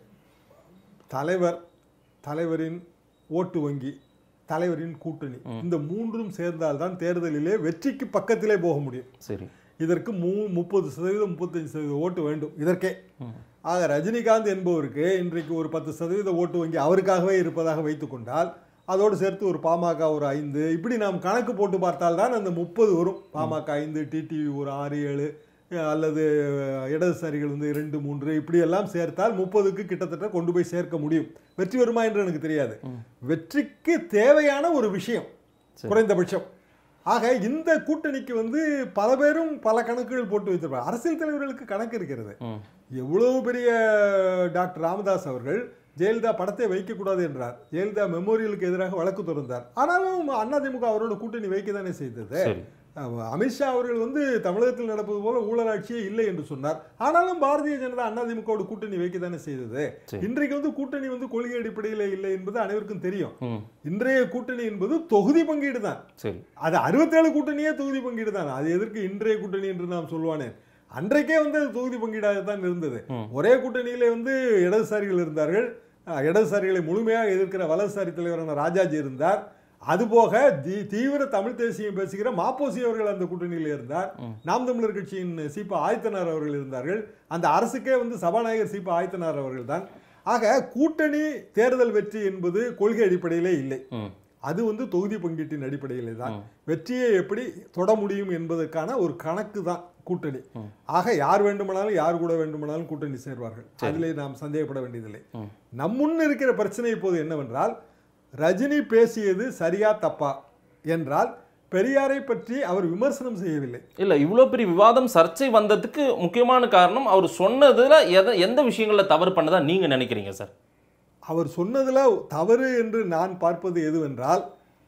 தலைவர் தலைவரின் ஓட்டு வங்கி தலைவரின் கூட்டணி இந்த மூன்றும் சேர்ந்தால்தான் தேர்தலிலே வெற்றிக்கு பக்கத்திலே போக முடியும் சரி இதற்கு மூ முப்பது சதவீதம் முப்பத்தஞ்சு சதவீத ஓட்டு வேண்டும் இதற்கே ஆக ரஜினிகாந்த் என்பவருக்கு இன்றைக்கு ஒரு பத்து சதவீத ஓட்டு வங்கி அவருக்காகவே இருப்பதாக வைத்துக்கொண்டால் அதோடு சேர்த்து ஒரு பாமக ஒரு ஐந்து இப்படி நாம் கணக்கு போட்டு பார்த்தால் தான் அந்த முப்பது வரும் பாமக ஐந்து டிடிவி ஒரு ஆறு ஏழு அஹ், அல்லது இடதுசாரிகள் வந்து இரண்டு மூன்று இப்படி எல்லாம் சேர்த்தால் முப்பதுக்கு கிட்டத்தட்ட கொண்டு போய் சேர்க்க முடியும் வெற்றி வருமா என்று எனக்கு தெரியாது வெற்றிக்கு தேவையான ஒரு விஷயம் குறைந்தபட்சம் ஆக இந்த கூட்டணிக்கு வந்து பல பேரும் பல கணக்குகள் போட்டு வைத்திருப்பாங்க அரசியல் தலைவர்களுக்கு கணக்கு இருக்கிறது ம். எவ்வளவு பெரிய டாக்டர் ராமதாஸ் அவர்கள் ஜெயலலிதா படத்தை வைக்கக்கூடாது என்றார் ஜெயலலிதா மெமோரியலுக்கு எதிராக வழக்கு தொடர்ந்தார் ஆனாலும் அதிமுக அவரோட கூட்டணி வைக்க தானே செய்தது சரி அஹ் அமித்ஷா அவர்கள் வந்து தமிழகத்தில் நடப்பது போல ஊழலாட்சியே இல்லை என்று சொன்னார் ஆனாலும் பாரதிய ஜனதா அதிமுகவோட கூட்டணி வைக்க தானே செய்தது சரி. இன்றைக்கு வந்து கூட்டணி வந்து கொள்கை அடிப்படையில் இல்லை என்பது அனைவருக்கும் தெரியும் ம் இன்றைய கூட்டணி என்பது தொகுதி பங்கீடு தான் சரி அது அறுபத்தேழு கூட்டணியே தொகுதி பங்கீடு தான் அது எதற்கு இன்றைய கூட்டணி என்று நாம் சொல்லுவானே அன்றைக்கே வந்து அது தொகுதி பங்கீடாக தான் இருந்தது ம். ஒரே கூட்டணியிலே வந்து இடதுசாரிகள் இருந்தார்கள் அஹ், இடதுசாரிகளை முழுமையாக எதிர்க்கிற வலதுசாரி தலைவரான ராஜாஜி இருந்தார் அதுபோக தி தீவிர தமிழ் தேசியம் பேசுகிற மாப்போசி அவர்கள் அந்த கூட்டணியில் இருந்தார் நாம் தமிழர் கட்சியின் சீபா ஆயத்தனார் அவர்கள் இருந்தார்கள் அந்த அரசுக்கே வந்து சபாநாயகர் சீபா ஆயத்தனார் அவர்கள் தான் ஆக கூட்டணி தேர்தல் வெற்றி என்பது கொள்கை அடிப்படையிலே இல்லை ம் அது வந்து தொகுதி பங்கீட்டின் அடிப்படையிலே தான் வெற்றியை எப்படி தொட முடியும் என்பதற்கான ஒரு கணக்கு தான் கூட்டணி ஆக யார் வேண்டுமானாலும் யார் கூட வேண்டுமானாலும் கூட்டணி சேர்வார்கள் அதிலே நாம் சந்தேகப்பட வேண்டியதில்லை ம். நம் முன் இருக்கிற பிரச்சனை இப்போது என்னவென்றால் ரஜினி பேசியது சரியா தப்பா என்றால் பெரியாரை பற்றி அவர் விமர்சனம் செய்யவில்லை இல்ல இவ்வளோ பெரிய விவாதம் சர்ச்சை வந்ததுக்கு முக்கியமான காரணம் அவர் சொன்னதுல எதை எந்த விஷயங்கள்ல தவறு பண்ணதா நீங்க நினைக்கிறீங்க சார் அவர் சொன்னதுல தவறு என்று நான் பார்ப்பது எதுவென்றால்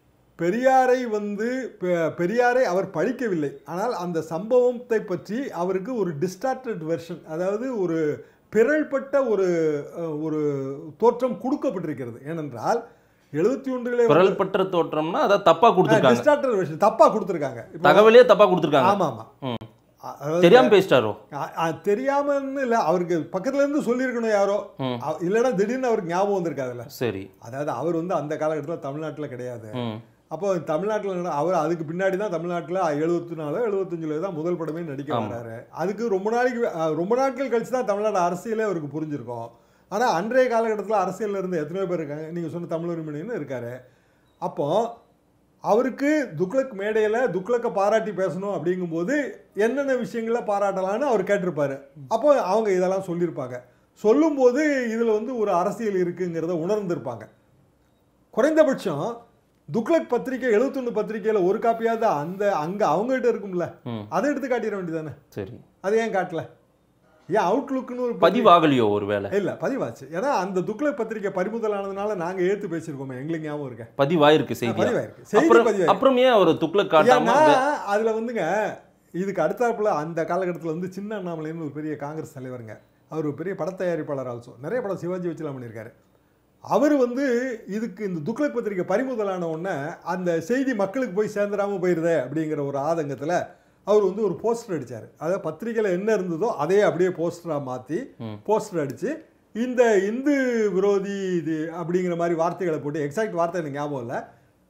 பெரியாரை வந்து பெ- பெரியாரை அவர் பழிக்கவில்லை ஆனால் அந்த சம்பவத்தை பற்றி அவருக்கு ஒரு டிஸ்டார்டட் வெர்ஷன் அதாவது ஒரு பிறழ்பட்ட ஒரு அஹ், ஒரு தோற்றம் கொடுக்கப்பட்டிருக்கிறது ஏனென்றால் எழுபத்தி ஒன்றிலே பிறல்பற்ற தோற்றம்னா அதை தப்பா கொடுத்துருக்காங்க டிஸ்டார்டட் வெர்ஷன் தப்பா கொடுத்துருக்காங்க இப்ப- தகவலே தப்பா கொடுத்துருக்காங்க ஆமா ஆமா ம். அதாவது தெரியாம பேசிட்டாரோ அ- அ- தெரியாமன்னு இல்லை அவருக்கு பக்கத்துல இருந்து சொல்லியிருக்கணும் யாரோ ம். அ- இல்லைன்னா திடீர்னு அவருக்கு ஞாபகம் வந்திருக்காதுல்ல சரி அதாவது அவர் வந்து அந்த காலகட்டத்தில் தமிழ்நாட்டில் கிடையாது ம் அப்போ தமிழ்நாட்டில் அவர் அதுக்கு பின்னாடி தான் தமிழ்நாட்டில் எழுபத்தி நாலு எழுபத்தஞ்சில் தான் முதல் படமே நடிக்க ஆமா. வராரு அதுக்கு ரொம்ப நாளைக்கு அஹ், ரொம்ப நாட்கள் கழிச்சு தான் தமிழ்நாடு அரசியலே அவருக்கு புரிஞ்சிருக்கும் ஆனால் அன்றைய காலகட்டத்தில் அரசியல்ல இருந்து எத்தனையோ பேர் இருக்காங்க நீங்கள் சொன்ன தமிழ் உரிமையினு இருக்காரு அப்போ அவருக்கு துக்ளக் மேடையில் துக்ளக்கை பாராட்டி பேசணும் அப்படிங்கும்போது என்னென்ன விஷயங்களை பாராட்டலாம்னு அவர் கேட்டிருப்பாரு அப்போ அவங்க இதெல்லாம் சொல்லியிருப்பாங்க சொல்லும்போது இதில் வந்து ஒரு அரசியல் இருக்குங்கிறத உணர்ந்திருப்பாங்க குறைந்தபட்சம் துக்ளக் பத்திரிக்கை எழுபத்தொன்று பத்திரிக்கையில் ஒரு காப்பியாவது அந்த அங்கே அவங்ககிட்ட இருக்கும்ல ம் அதை எடுத்து காட்டிட வேண்டியதானே சரி அதை ஏன் காட்டல ஏன் அவுட்லுக்னு ஒரு பத்திரிக்கை- பதிவாகலையோ ஒருவேளை இல்ல பதிவாச்சு ஏன்னா அந்த துக்ளக் பத்திரிக்கை பறிமுதல் ஆனதுனால நாங்க ஏத்து பேசியிருக்கோமே எங்களுக்கு ஞாபகம் இருக்க பதிவாயிருக்கு செய்தி பதிவாயிருக்கு செய்தி அப்புறம் பதிவாயிருக்கு அப்புறம் ஏன் அவர் துக்ளக் காட்டாம ஏன்னா அதுல வந்துங்க இதுக்கு அடுத்தாப்புல அந்த காலகட்டத்தில் வந்து சின்ன அண்ணாமலைன்னு ஒரு பெரிய காங்கிரஸ் தலைவருங்க அவர் ஒரு பெரிய பட தயாரிப்பாளர் ஆல்சோ நிறைய படம் சிவாஜி வச்சுலாம் பண்ணியிருக்காரு அவர் வந்து இதுக்கு இந்த துக்ளக் பத்திரிக்கை பறிமுதலான உடனே அந்த செய்தி மக்களுக்கு போய் சேர்ந்துடாம போயிருதே அப்படிங்கிற ஒரு ஆதங்கத்துல அவர் வந்து ஒரு போஸ்டர் அடிச்சார் அதாவது பத்திரிக்கையில் என்ன இருந்ததோ அதே அப்படியே போஸ்டராக மாற்றி போஸ்டர் அடிச்சு இந்த இந்து விரோதி இது அப்படிங்கிற மாதிரி வார்த்தைகளை போட்டு எக்ஸாக்ட் வார்த்தை எனக்கு ஞாபகம் இல்லை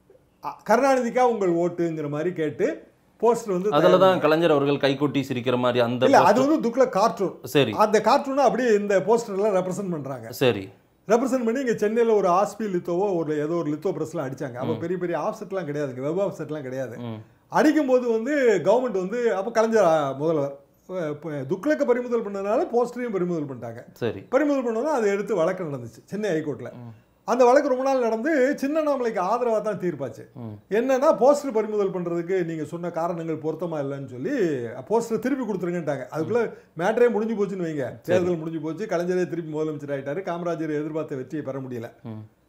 அ- கருணாநிதிக்கா உங்கள் ஓட்டுங்கிற மாதிரி கேட்டு போஸ்டர் வந்து அதுல தான் கலைஞர் அவர்கள் கைகொட்டி சிரிக்கிற மாதிரி அந்த இல்ல அது poster- வந்து துக்ல கார்ட்டூன் சரி அந்த கார்ட்டூனை அப்படியே இந்த போஸ்டர்ல ரெப்ரசென்ட் பண்றாங்க சரி ரெப்ரசென்ட் பண்ணி இங்க சென்னையில ஒரு ஆஸ்பி லித்தோவோ ஒரு ஏதோ ஒரு லித்தோ பிரஸ்லாம் அடிச்சாங்க அப்போ பெரிய பெரிய ஆஃப்செட்லாம் கிடையாதுங்க வெப் ஆஃப்செட்லாம் கிடையாது ம் அடிக்கும்போது வந்து கவர்மெண்ட் வந்து அப்போ கலைஞர் ஆ, முதல்வர் அஹ், இப்ப துக்ளக்க பறிமுதல் பண்ணதுனால போஸ்டரையும் பறிமுதல் பண்ணிட்டாங்க சரி பறிமுதல் பண்ணதும் அதை எடுத்து வழக்கு நடந்துச்சு சென்னை ஹைகோர்ட்ல அந்த வழக்கு ரொம்ப நாள் நடந்து சின்னண்ணாமலைக்கு ஆதரவாக தான் தீர்ப்பாச்சு ம். என்னன்னா போஸ்டர் பறிமுதல் பண்றதுக்கு நீங்க சொன்ன காரணங்கள் பொருத்தமா இல்லைன்னு சொல்லி போஸ்டர் திருப்பி கொடுத்துருங்கன்ட்டாங்க அதுக்குள்ள மேட்டரே முடிஞ்சு போச்சுன்னு வைங்க தேர்தல் முடிஞ்சு போச்சு கலைஞரே திருப்பி முதலமைச்சர் ஆயிட்டாரு காமராஜர் எதிர்பார்த்த வெற்றியை பெற முடியல ம்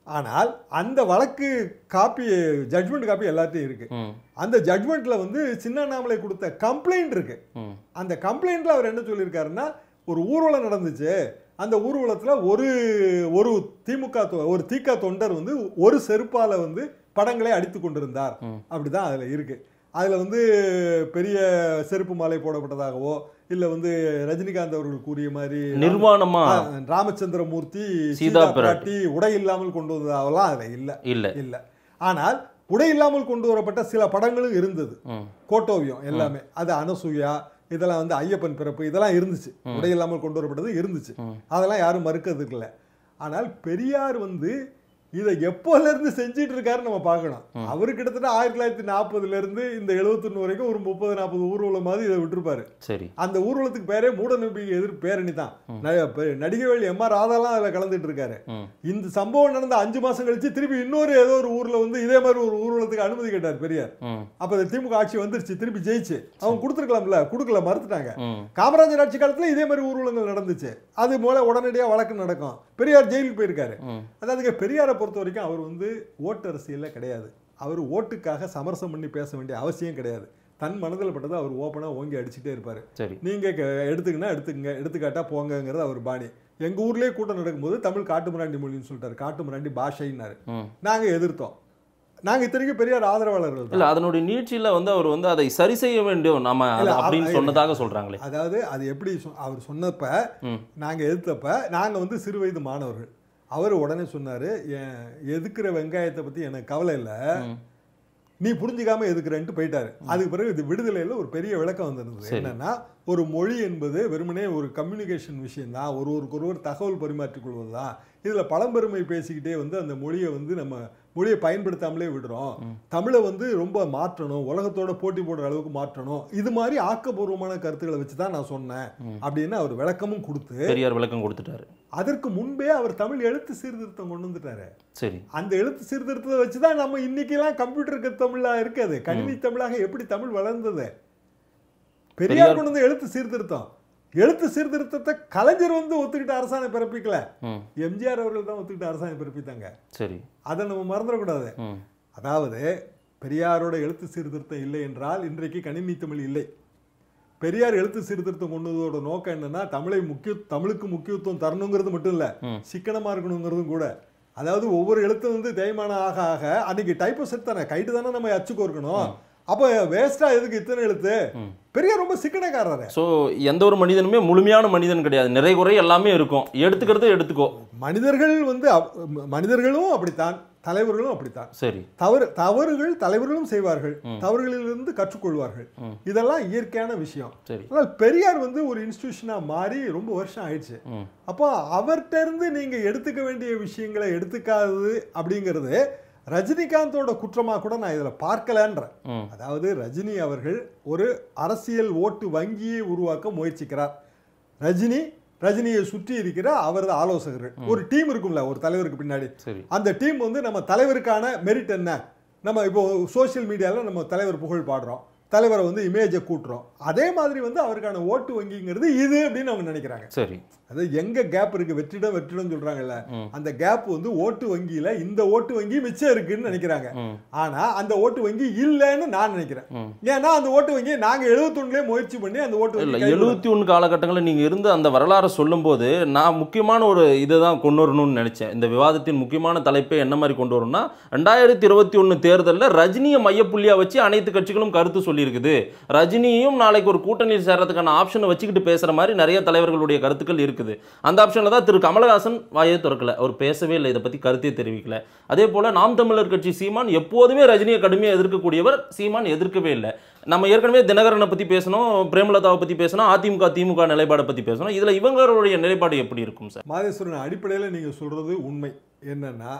ஆனால் அந்த வழக்கு காப்பி ஜட்மெண்ட் காப்பி எல்லாத்தையும் இருக்கு ம் அந்த ஜட்மெண்ட்ல வந்து சின்ன அண்ணாமலை கொடுத்த கம்ப்ளைண்ட் இருக்கு ம் அந்த கம்ப்ளைண்ட்ல அவர் என்ன சொல்லியிருக்காருன்னா ஒரு ஊர்வலம் நடந்துச்சு அந்த ஊர்வலத்துல ஒரு ஒரு திமுக தொ- ஒரு திக தொண்டர் வந்து ஒரு செருப்பால வந்து படங்களை அடித்து கொண்டிருந்தார் ம். அப்படிதான் அதுல இருக்கு அதுல வந்து பெரிய செருப்பு மாலை போடப்பட்டதாகவோ இல்ல வந்து ரஜினிகாந்த் அவர்கள் கூறிய மாதிரி நிர்வாணமா ஆ, ராமச்சந்திரமூர்த்தி சீதா சீதா பிராட்டி. பிராட்டி உடை இல்லாமல் கொண்டு வந்ததாகலாம் அதுல இல்ல இல்ல இல்ல ஆனால் உடை இல்லாமல் கொண்டு வரப்பட்ட சில படங்களும் இருந்தது ம் கோட்டோவியம் எல்லாமே அது அனசூயா இதெல்லாம் வந்து ஐயப்பன் பிறப்பு இதெல்லாம் இருந்துச்சு உடை இல்லாமல் கொண்டு வரப்பட்டது இருந்துச்சு ம். அதெல்லாம் யாரும் மறுக்கிறதுக்கு இல்லை ஆனால் பெரியார் வந்து இதை எப்போல இருந்து செஞ்சிட்டு இருக்காருன்னு நம்ம பார்க்கணும் அவரு கிட்டத்தட்ட ஆயிரத்தி தொள்ளாயிரத்தி நாற்பதுல இருந்து இந்த 71 வரைக்கும் ஒரு முப்பது நாற்பது ஊர்வலம் மாதிரி இதை விட்டுருப்பாரு சரி அந்த ஊர்வலத்துக்கு பேரே மூட நம்பிக்கை எதிர்ப்பு பேரணி தான் ந- பெ- நடிகவேல் எம் ஆர் ராதாலாம் அதில் கலந்துட்டு இருக்காரு ம் இந்த சம்பவம் நடந்த அஞ்சு மாசம் கழிச்சு திருப்பி இன்னொரு ஏதோ ஒரு ஊர்ல வந்து இதே மாதிரி ஒரு ஊர்வலத்துக்கு அனுமதி கேட்டார் பெரியார் ம் அப்ப இந்த திமுக ஆட்சி வந்துருச்சு திருப்பி ஜெயிச்சு அவங்க கொடுத்துருக்கலாம்ல கொடுக்கல மறுத்துட்டாங்க ம் காமராஜர் ஆட்சி காலத்துல இதே மாதிரி ஊர்வலங்கள் நடந்துச்சு அது மூல உடனடியா வழக்கு நடக்கும் பெரியார் ஜெயிலுக்கு போயிருக்காரு ம் அதாவது பெரியாரை பொறுத்த வரைக்கும் அவர் வந்து ஓட்டு அரசியல்ல கிடையாது அவர் ஓட்டுக்காக சமரசம் பண்ணி பேச வேண்டிய அவசியம் கிடையாது தன் மனதில் பட்டதை அவர் ஓப்பனா ஓங்கி அடிச்சுட்டே இருப்பாரு சரி நீங்க க- எடுத்துக்கினா எடுத்துக்கங்க எடுத்துக்காட்டா போங்கங்கிறது அவர் பாணி எங்க ஊர்லயே கூட்டம் நடக்கும்போது தமிழ் காட்டுமிராண்டி மொழின்னு சொல்லிட்டாரு காட்டுமிராண்டி பாஷைன்னாரு ம் நாங்க எதிர்த்தோம் நாங்க இத்தனைக்கும் பெரியார் ஆதரவாளர்கள் தான் இல்ல அதனுடைய நீட்சியில வந்து அவர் வந்து அதை சரி செய்ய வேண்டும் நாம அது இல்ல, அப்படின்னு அவ- சொன்னதாக சொல்றாங்களே அதாவது அது எப்படி சொ- அவர் சொன்னப்ப ம் நாங்க எதிர்த்தப்ப நாங்க வந்து சிறு வயது மாணவர்கள் அவர் உடனே சொன்னாரு "என் எதுக்குற வெங்காயத்தை பத்தி எனக்கு கவலை இல்லை ம். நீ புரிஞ்சுக்காம எதுக்குறேன்ட்டு போயிட்டாரு அதுக்கு பிறகு இது விடுதலையில ஒரு பெரிய விளக்கம் வந்திருந்தது சரி. என்னன்னா ஒரு மொழி என்பது வெறுமனே ஒரு கம்யூனிகேஷன் விஷயம் தான் ஒருவருக்கு ஒருவர் தகவல் பரிமாற்றிக் கொள்வது தான் இதுல பழம்பெருமை பேசிக்கிட்டே வந்து அந்த மொழியை வந்து நம்ம மொழியை பயன்படுத்தாமலே விடுறோம் தமிழை வந்து ரொம்ப மாற்றணும் உலகத்தோட போட்டி போடுற அளவுக்கு மாற்றணும் இது மாதிரி ஆக்கப்பூர்வமான கருத்துக்களை வச்சு தான் நான் சொன்னேன் அப்படின்னு அவர் விளக்கமும் கொடுத்து பெரியார் விளக்கம் கொடுத்துட்டாரு அதற்கு முன்பே அவர் தமிழ் எழுத்து சீர்திருத்தம் கொண்டு வந்துட்டாரு சரி அந்த எழுத்து சீர்திருத்தத்தை வச்சு தான் நம்ம இன்னைக்கெல்லாம் கம்ப்யூட்டருக்கு தமிழா இருக்காது கணினி தமிழாக எப்படி தமிழ் வளர்ந்தது பெரியார் பெரியார் கொண்டு வந்த எழுத்து சீர்திருத்தம் எழுத்து சீர்திருத்தத்தை கலைஞர் வந்து ஒத்துக்கிட்டு அரசாணை பிறப்பிக்கல ம் எம்ஜிஆர் அவர்கள் தான் ஒத்துக்கிட்டு அரசாணை பிறப்பித்தாங்க சரி அதை நம்ம மறந்துடக்கூடாது ம் அதாவது பெரியாரோட எழுத்து சீர்திருத்தம் இல்லை என்றால் இன்றைக்கு கணினி தமிழ் இல்லை பெரியார் எழுத்து சீர்திருத்தம் கொண்டதோட நோக்கம் என்னன்னா தமிழை முக்கிய தமிழுக்கு முக்கியத்துவம் தரணுங்கிறது மட்டும் இல்ல ம். சிக்கனமா இருக்கணுங்கிறதும் கூட அதாவது ஒவ்வொரு எழுத்தும் வந்து தேய்மானம் ஆக ஆக அன்னைக்கு டைப்பு செட் தானே கைட்டு தானே நம்ம அச்சு கோர்க்கணும் அப்போ வேஸ்டா எதுக்கு இத்தனை எழுத்து ம். பெரியார் ரொம்ப சிக்கனக்காரரு ஸோ எந்த ஒரு மனிதனுமே முழுமையான மனிதன் கிடையாது நிறை குறை எல்லாமே இருக்கும் எடுத்துக்கிறது எடுத்துக்கோ மனிதர்கள் வந்து அப்- மனிதர்களும் அப்படித்தான் தலைவர்களும் அப்படித்தான் சரி தவறு தவறுகள் தலைவர்களும் செய்வார்கள் தவறுகளிலிருந்து கற்றுக்கொள்வார்கள் ம். இதெல்லாம் இயற்கையான விஷயம் சரி ஆனால் பெரியார் வந்து ஒரு இன்ஸ்டிடியூஷனா மாறி ரொம்ப வருஷம் ஆயிடுச்சு ம் அப்போ அவர்கிட்ட இருந்து நீங்க எடுத்துக்க வேண்டிய விஷயங்களை எடுத்துக்காதது அப்படிங்கிறது ரஜினிகாந்தோட குற்றமா கூட நான் இதுல பார்க்கலன்றேன் ம் அதாவது ரஜினி அவர்கள் ஒரு அரசியல் ஓட்டு வங்கியை உருவாக்க முயற்சிக்கிறார் ரஜினி ரஜினியை சுற்றி இருக்கிற அவரது ஆலோசகர்கள் ஒரு டீம் இருக்கும்ல ஒரு தலைவருக்கு பின்னாடி சரி அந்த டீம் வந்து நம்ம தலைவருக்கான மெரிட் என்ன நம்ம இப்போ சோஷியல் மீடியாவில் நம்ம தலைவர் புகழ் பாடுறோம் தலைவரை வந்து இமேஜை கூட்டுறோம் அதே மாதிரி வந்து அவருக்கான ஓட்டு வங்கிங்கிறது இது அப்படின்னு அவங்க நினைக்கிறாங்க சரி அது எங்க கேப் இருக்கு வெற்றிடம் வெற்றிடம் சொல்றாங்கல்ல ம். அந்த கேப் வந்து ஓட்டு வங்கியில இந்த ஓட்டு வங்கி மிச்சம் இருக்குன்னு நினைக்கிறாங்க ம் ஆனா அந்த ஓட்டு வங்கி இல்லைன்னு நான் நினைக்கிறேன் ம் ஏன்னா அந்த ஓட்டு வங்கி நாங்க 71 முயற்சி பண்ணி அந்த ஓட்டு இல்ல வங்கி கைவிடணும். எழுபத்தி ஒன்று காலகட்டங்களில் நீங்க இருந்து அந்த வரலாறை சொல்லும்போது நான் முக்கியமான ஒரு இதை தான் கொண்டு வரணும்னு நினைச்சேன் இந்த விவாதத்தின் முக்கியமான தலைப்பை என்ன மாதிரி கொண்டு வரணும்னா ரெண்டாயிரத்தி இருபத்தி ஒன்று தேர்தலில் ரஜினியை மையப்புள்ளியா வச்சு அனைத்து கட்சிகளும் கருத்து சொல்லியிருக்குது ரஜினியும் நாளைக்கு ஒரு கூட்டணியில் சேர்றதுக்கான ஆப்ஷனை வச்சுக்கிட்டு பேசுற மாதிரி நிறைய தலைவர்களுடைய கருத்துக்கள் இருக்குது அந்த ஆப்ஷனில் தான் திரு கமலஹாசன் வாயே திறக்கல அவர் பேசவே இல்லை இதை பத்தி கருத்தே தெரிவிக்கல அதே போல நாம் தமிழர் கட்சி சீமான் எப்போதுமே ரஜினியை கடுமையாக எதிர்க்கக்கூடியவர் சீமான் எதிர்க்கவே இல்லை நம்ம ஏற்கனவே தினகரனை பத்தி பேசணும் பிரேமலதாவை பத்தி பேசணும் அதிமுக திமுக நிலைப்பாடை பத்தி பேசணும் இதுல இவங்களுடைய நிலைப்பாடு எப்படி இருக்கும் சார் மாதேஸ்வரன் அடிப்படையில நீங்க சொல்றது உண்மை என்னன்னா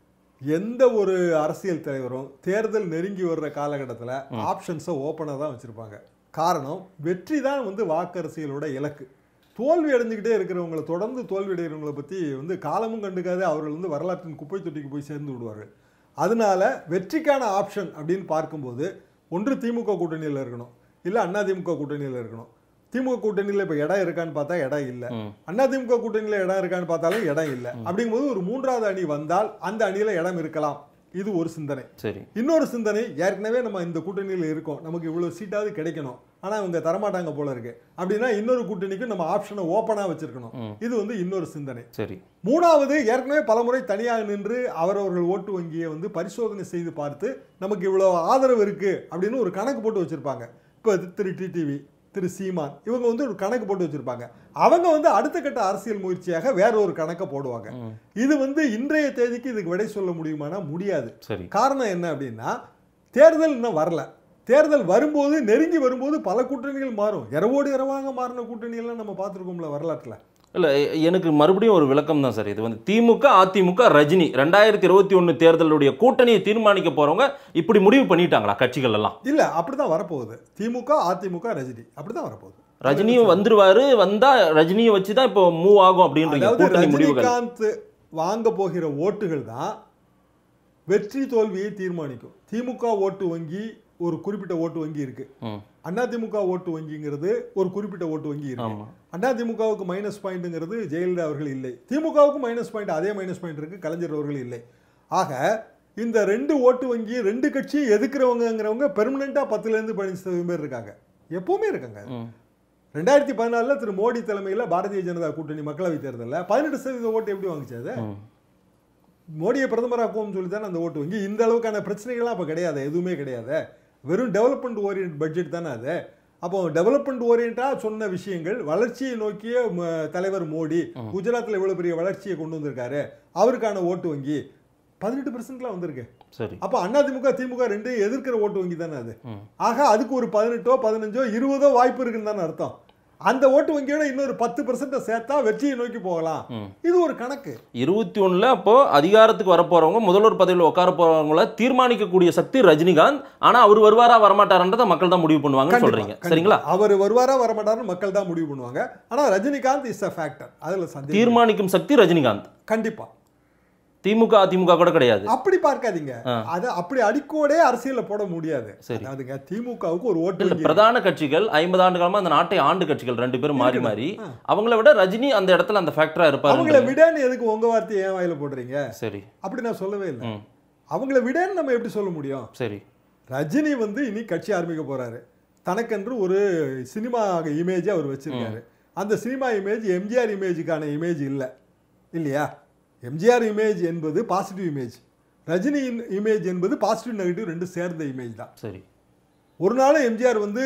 எந்த ஒரு அரசியல் தலைவரும் தேர்தல் நெருங்கி வர்ற காலகட்டத்தில் ஆப்ஷன்ஸை ஓப்பனாக தான் வச்சிருப்பாங்க காரணம் வெற்றி தான் வந்து வாக்கரசியலோட இலக்கு தோல்வி அடைஞ்சுக்கிட்டே இருக்கிறவங்களை தொடர்ந்து தோல்வி அடைகிறவங்களை பற்றி வந்து காலமும் கண்டுக்காத அவர்கள் வந்து வரலாற்றின் குப்பை தொட்டிக்கு போய் சேர்ந்து விடுவார்கள் அதனால வெற்றிக்கான ஆப்ஷன் அப்படின்னு பார்க்கும்போது ஒன்று திமுக கூட்டணியில் இருக்கணும் இல்லை அதிமுக கூட்டணியில் இருக்கணும் திமுக கூட்டணியில இப்ப இடம் இருக்கான்னு பார்த்தா இடம் இல்ல ம். அண்ணா திமுக கூட்டணியில இடம் இருக்கான்னு பார்த்தாலும் இடம் இல்ல அப்படிங்கும்போது ஒரு மூன்றாவது அணி வந்தால் அந்த அணியில இடம் இருக்கலாம் இது ஒரு சிந்தனை சரி இன்னொரு சிந்தனை ஏற்கனவே நம்ம இந்த கூட்டணியில் இருக்கோம் நமக்கு இவ்வளவு சீட்டாவது கிடைக்கணும் ஆனா இவங்க தரமாட்டாங்க போல இருக்கு அப்படின்னா இன்னொரு கூட்டணிக்கு நம்ம ஆப்ஷனை ஓப்பனா வச்சிருக்கணும் ம். இது வந்து இன்னொரு சிந்தனை சரி மூணாவது ஏற்கனவே பலமுறை தனியாக நின்று அவரவர்கள் ஓட்டு வங்கியை வந்து பரிசோதனை செய்து பார்த்து நமக்கு இவ்வளவு ஆதரவு இருக்கு அப்படின்னு ஒரு கணக்கு போட்டு வச்சிருப்பாங்க இப்போ திரு டிடிவி திரு சீமான் இவங்க வந்து ஒரு கணக்கு போட்டு வச்சிருப்பாங்க அவங்க வந்து அடுத்த கட்ட அரசியல் முயற்சியாக வேற ஒரு கணக்கை போடுவாங்க ம். இது வந்து இன்றைய தேதிக்கு இதுக்கு விடை சொல்ல முடியுமானா முடியாது சரி காரணம் என்ன அப்படின்னா தேர்தல் இன்னும் வரல தேர்தல் வரும்போது நெருங்கி வரும்போது பல கூட்டணிகள் மாறும் இரவோடு இரவாக மாறின கூட்டணியெல்லாம் நம்ம பார்த்துருக்கோம்ல வரலாற்றுல இல்ல எ- எனக்கு மறுபடியும் ஒரு விளக்கம் தான் சார் இது வந்து திமுக அதிமுக ரஜினி ரெண்டாயிரத்தி இருபத்தி ஒன்று தேர்தலுடைய கூட்டணியை தீர்மானிக்க போறவங்க இப்படி முடிவு பண்ணிட்டாங்களா கட்சிகள் எல்லாம் இல்ல அப்படிதான் வரப்போகுது திமுக அதிமுக ரஜினி அப்படிதான் வரப்போகுது ரஜினியும் வந்துருவாரு வந்தா ரஜினியை வச்சு தான் இப்போ மூவ் ஆகும் அப்படின்றீங்க அதாவது கூட்டணி முடிவுகள் ரஜினிகாந்த் வாங்க போகிற ஓட்டுகள் தான் வெற்றி தோல்வியை தீர்மானிக்கும் திமுக ஓட்டு வங்கி ஒரு குறிப்பிட்ட ஓட்டு வங்கி இருக்கு ம், அதிமுக ஓட்டு வங்கிங்கிறது ஒரு குறிப்பிட்ட ஓட்டு வங்கி இருக்கு ஆமா அதிமுகவுக்கு மைனஸ் பாயிண்ட்ங்கிறது ஜெயலலிதா அவர்கள் இல்லை திமுகவுக்கு மைனஸ் பாயிண்ட் அதே மைனஸ் பாயிண்ட் இருக்கு கலைஞர் அவர்கள் இல்லை ஆக இந்த ரெண்டு ஓட்டு வங்கி ரெண்டு கட்சியை எதுக்குறவங்கிறவங்க பெர்மனண்டா பத்துல இருந்து பதினஞ்சு சதவீதம் பேர் இருக்காங்க எப்பவுமே இருக்காங்க ம், ரெண்டாயிரத்தி பதினாலில் திரு மோடி தலைமையில் பாரதிய ஜனதா கூட்டணி மக்களவை தேர்தலில் பதினெட்டு சதவீத ஓட்டு எப்படி வாங்குச்சு அது ம். மோடியை பிரதமராக்குவோம்னு சொல்லி தானே அந்த ஓட்டு வங்கி இந்த அளவுக்கான பிரச்சனைகள்லாம் அப்போ கிடையாது எதுவுமே கிடையாது வெறும் டெவலப்மெண்ட் ஓரியன்ட் பட்ஜெட் தானே அது அப்போ டெவலப்மெண்ட் ஓரியண்டாக சொன்ன விஷயங்கள் வளர்ச்சியை நோக்கிய ம- தலைவர் மோடி குஜராத்தில் இவ்வளோ பெரிய வளர்ச்சியை கொண்டு வந்திருக்காரு அவருக்கான ஓட்டு வங்கி பதினெட்டு பெர்சன்ட்லாம் வந்திருக்கு சரி அப்போ அதிமுக திமுக ரெண்டையும் எதிர்க்கிற ஓட்டு வங்கி தானே அது ம். ஆக அதுக்கு ஒரு பதினெட்டோ பதினஞ்சோ இருபதோ வாய்ப்பு இருக்குன்னு தானே அர்த்தம் அந்த ஓட்டு வங்கியோட இன்னொரு பத்து பெர்சென்ட்டை சேர்த்தா வெற்றியை நோக்கி போகலாம் ம். இது ஒரு கணக்கு இருபத்தி ஒண்ணுல அப்போ அதிகாரத்துக்கு வரப்போறவங்க முதல்வர் பதவியில் உட்கார போறவங்கள தீர்மானிக்கக்கூடிய சக்தி ரஜினிகாந்த் ஆனா அவர் வருவாரா வரமாட்டாரன்றதை மக்கள் தான் முடிவு பண்ணுவாங்கன்னு சொல்றீங்க சரிங்களா அவர் வருவாரா வரமாட்டாருன்னு மக்கள் தான் முடிவு பண்ணுவாங்க ஆனா ரஜினிகாந்த் இஸ் அ ஃபேக்டர் அதுல சந்தேகம் தீர்மானிக்கும் சக்தி ரஜினிகாந்த் கண்டிப்பா திமுக அதிமுக கூட கிடையாது அப்படி பார்க்காதீங்க ஆ. அது அப்படி அடிக்கோடே அரசியல்ல போட முடியாது சரி. அதாவதுங்க திமுகவுக்கு ஒரு ஓட்டு இல்ல வங்கி பிரதான கட்சிகள் ஐம்பது ஆண்டு காலமா அந்த நாட்டை ஆண்டு கட்சிகள் ரெண்டு பேரும் மாறி மாறி அவங்கள விட ரஜினி அந்த இடத்துல அந்த ஃபேக்டரா அவங்கள இருப்பாரு விடன்னு எதுக்கு உங்க வார்த்தையை ஏன் வாயில போடுறீங்க சரி அப்படி நான் சொல்லவே இல்லை ம் அவங்கள விடன்னு நம்ம எப்படி சொல்ல முடியும் சரி ரஜினி வந்து இனி கட்சி ஆரம்பிக்க போறாரு தனக்கென்று ஒரு சினிமா இமேஜ் அவர் வச்சிருக்காரு அந்த சினிமா இமேஜ் எம்ஜிஆர் இமேஜுக்கான இமேஜ் இல்லை இல்லையா எம்ஜிஆர் இமேஜ் என்பது பாசிட்டிவ் இமேஜ் ரஜினி இமேஜ் என்பது பாசிட்டிவ் நெகட்டிவ் ரெண்டு சேர்ந்த இமேஜ் தான் சரி ஒரு நாள் எம்ஜிஆர் வந்து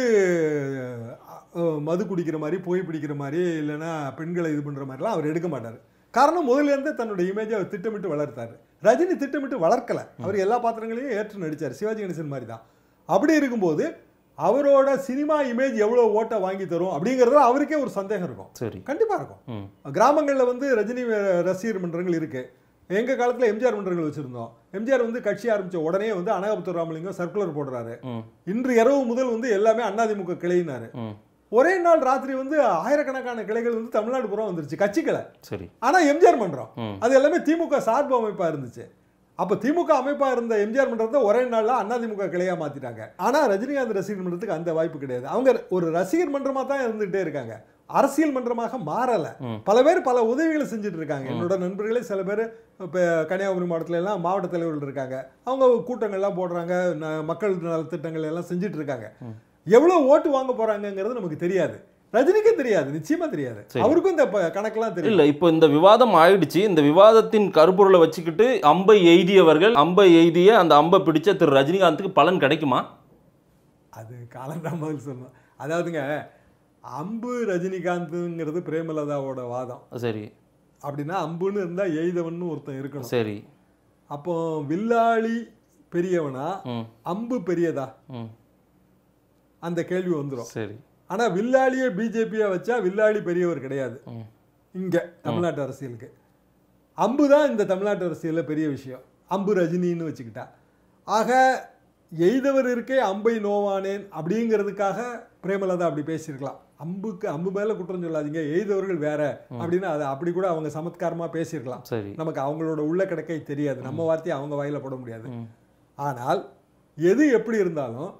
அஹ், மது குடிக்கிற மாதிரி புகை பிடிக்கிற மாதிரி இல்லைன்னா பெண்களை இது பண்ணுற மாதிரிலாம் அவர் எடுக்க மாட்டார் காரணம் முதல்ல இருந்தே தன்னோட இமேஜை அவர் திட்டமிட்டு வளர்த்தாரு ரஜினி திட்டமிட்டு வளர்க்கல அவர் எல்லா பாத்திரங்களையும் ஏற்று நடிச்சார் சிவாஜி கணேசன் மாதிரி தான் அப்படி இருக்கும்போது அவரோட சினிமா இமேஜ் எவ்வளோ ஓட்டை வாங்கி தரும் அப்படிங்கிறதுல அவருக்கே ஒரு சந்தேகம் இருக்கும் சரி கண்டிப்பாக இருக்கும் ம் கிராமங்களில் வந்து ரஜினி ர- ரசிகர் மன்றங்கள் இருக்கு எங்க காலத்துல எம்ஜிஆர் மன்றங்கள் வச்சிருந்தோம் எம்ஜிஆர் வந்து கட்சி ஆரம்பிச்ச உடனே வந்து அனகாபுத்தூர் ராமலிங்கம் சர்க்குலர் போடுறாரு ம் இன்று இரவு முதல் வந்து எல்லாமே அண்ணாதிமுக கிளையினாரு ம் ஒரே நாள் ராத்திரி வந்து ஆயிரக்கணக்கான கிளைகள் வந்து தமிழ்நாடு புறம் வந்துருச்சு கட்சி கிளை சரி ஆனா எம்ஜிஆர் மன்றம் ம் அது எல்லாமே திமுக சார்பு அமைப்பா இருந்துச்சு அப்ப திமுக அமைப்பா இருந்த எம்ஜிஆர் மன்றத்தை ஒரே நாள்ல அதிமுக கிளையா மாத்திட்டாங்க ஆனா ரஜினிகாந்த் ரசிகர் மன்றத்துக்கு அந்த வாய்ப்பு கிடையாது அவங்க ஒரு ரசிகர் மன்றமா தான் இருந்துகிட்டே இருக்காங்க அரசியல் மன்றமாக மாறல ம். பல பேர் பல உதவிகளை செஞ்சுட்டு இருக்காங்க என்னோட நண்பர்களே சில பேர் இப்போ கன்னியாகுமரி மாவட்டத்துல எல்லாம் மாவட்ட தலைவர்கள் இருக்காங்க அவங்க கூட்டங்கள்லாம் போடுறாங்க ந- மக்கள் நலத்திட்டங்கள் எல்லாம் செஞ்சுட்டு இருக்காங்க எவ்வளவு ஓட்டு வாங்க போறாங்கங்கிறது நமக்கு தெரியாது ரஜினிக்கே தெரியாது நிச்சயமா தெரியாது சரி. அவருக்கும் இந்த ப- கணக்கெல்லாம் தெரியும் இல்ல இப்போ இந்த விவாதம் ஆயிடுச்சு இந்த விவாதத்தின் கருப்பொருளை வச்சுக்கிட்டு அம்பை எய்தியவர்கள் அம்பை எய்திய அந்த அம்பை பிடிச்ச திரு ரஜினிகாந்துக்கு பலன் கிடைக்குமா அது காலந்தான் பதில் சொல்லணும் அதாவதுங்க அம்பு ரஜினிகாந்த்ங்கிறது பிரேமலதாவோட வாதம் சரி அப்படின்னா அம்புன்னு இருந்தா எய்தவன்னு ஒருத்தன் இருக்கணும் சரி அப்போ வில்லாளி பெரியவனா ம் அம்பு பெரியதா ம் அந்த கேள்வி வந்துடும் சரி ஆனா வில்லாளியை பிஜேபியா வச்சா வில்லாளி பெரியவர் கிடையாது ம் இங்க தமிழ்நாட்டு அரசியலுக்கு அம்பு தான் இந்த தமிழ்நாட்டு அரசியல்ல பெரிய விஷயம் அம்பு ரஜினின்னு வச்சுக்கிட்டா ஆக எய்தவர் இருக்கே அம்பை நோவானேன் அப்படிங்கிறதுக்காக பிரேமலதா அப்படி பேசியிருக்கலாம் அம்புக்கு அம்பு மேல குற்றம் சொல்லாதீங்க எய்தவர்கள் வேற அப்படின்னு அதை அப்படி கூட அவங்க சமத்காரமா பேசியிருக்கலாம் சரி நமக்கு அவங்களோட உள்ள கிடக்கை தெரியாது நம்ம வார்த்தையை அவங்க வாயில போட முடியாது ம் ஆனால் எது எப்படி இருந்தாலும்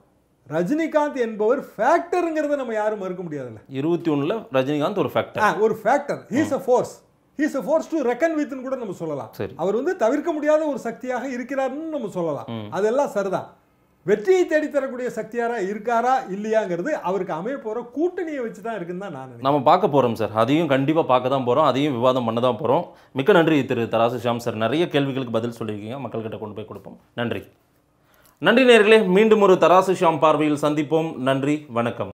ரஜினிகாந்த் என்பவர் ஃபேக்டருங்கிறத நம்ம யாரும் மறுக்க முடியாதுல்ல இருபத்தி ஒண்ணுல ரஜினிகாந்த் ஒரு ஃபேக்டர் ஆ, ஒரு factor he's a force he's a force to reckon வித்னு கூட நம்ம சொல்லலாம் சரி. அவர் வந்து தவிர்க்க முடியாத ஒரு சக்தியாக இருக்கிறாருன்னு நம்ம சொல்லலாம் அதெல்லாம் சரிதான் வெற்றியை தேடி தரக்கூடிய சக்தியாரா இருக்காரா இல்லையாங்கிறது அவருக்கு அமைய போற கூட்டணியை வச்சு தான் இருக்குன்னு தான் நான் நினைக்கிறேன் நம்ம பார்க்க போறோம் சார் அதையும் கண்டிப்பா பார்க்க தான் போறோம் அதையும் விவாதம் பண்ண தான் போறோம் மிக்க நன்றி திரு தராசு ஷாம் சார் நிறைய கேள்விகளுக்கு பதில் சொல்லியிருக்கீங்க மக்கள்கிட்ட கொண்டு போய் கொடுப்போம் நன்றி நன்றி நேர்களே மீண்டும் ஒரு தராசு ஷாம் பார்வையில் சந்திப்போம் நன்றி வணக்கம்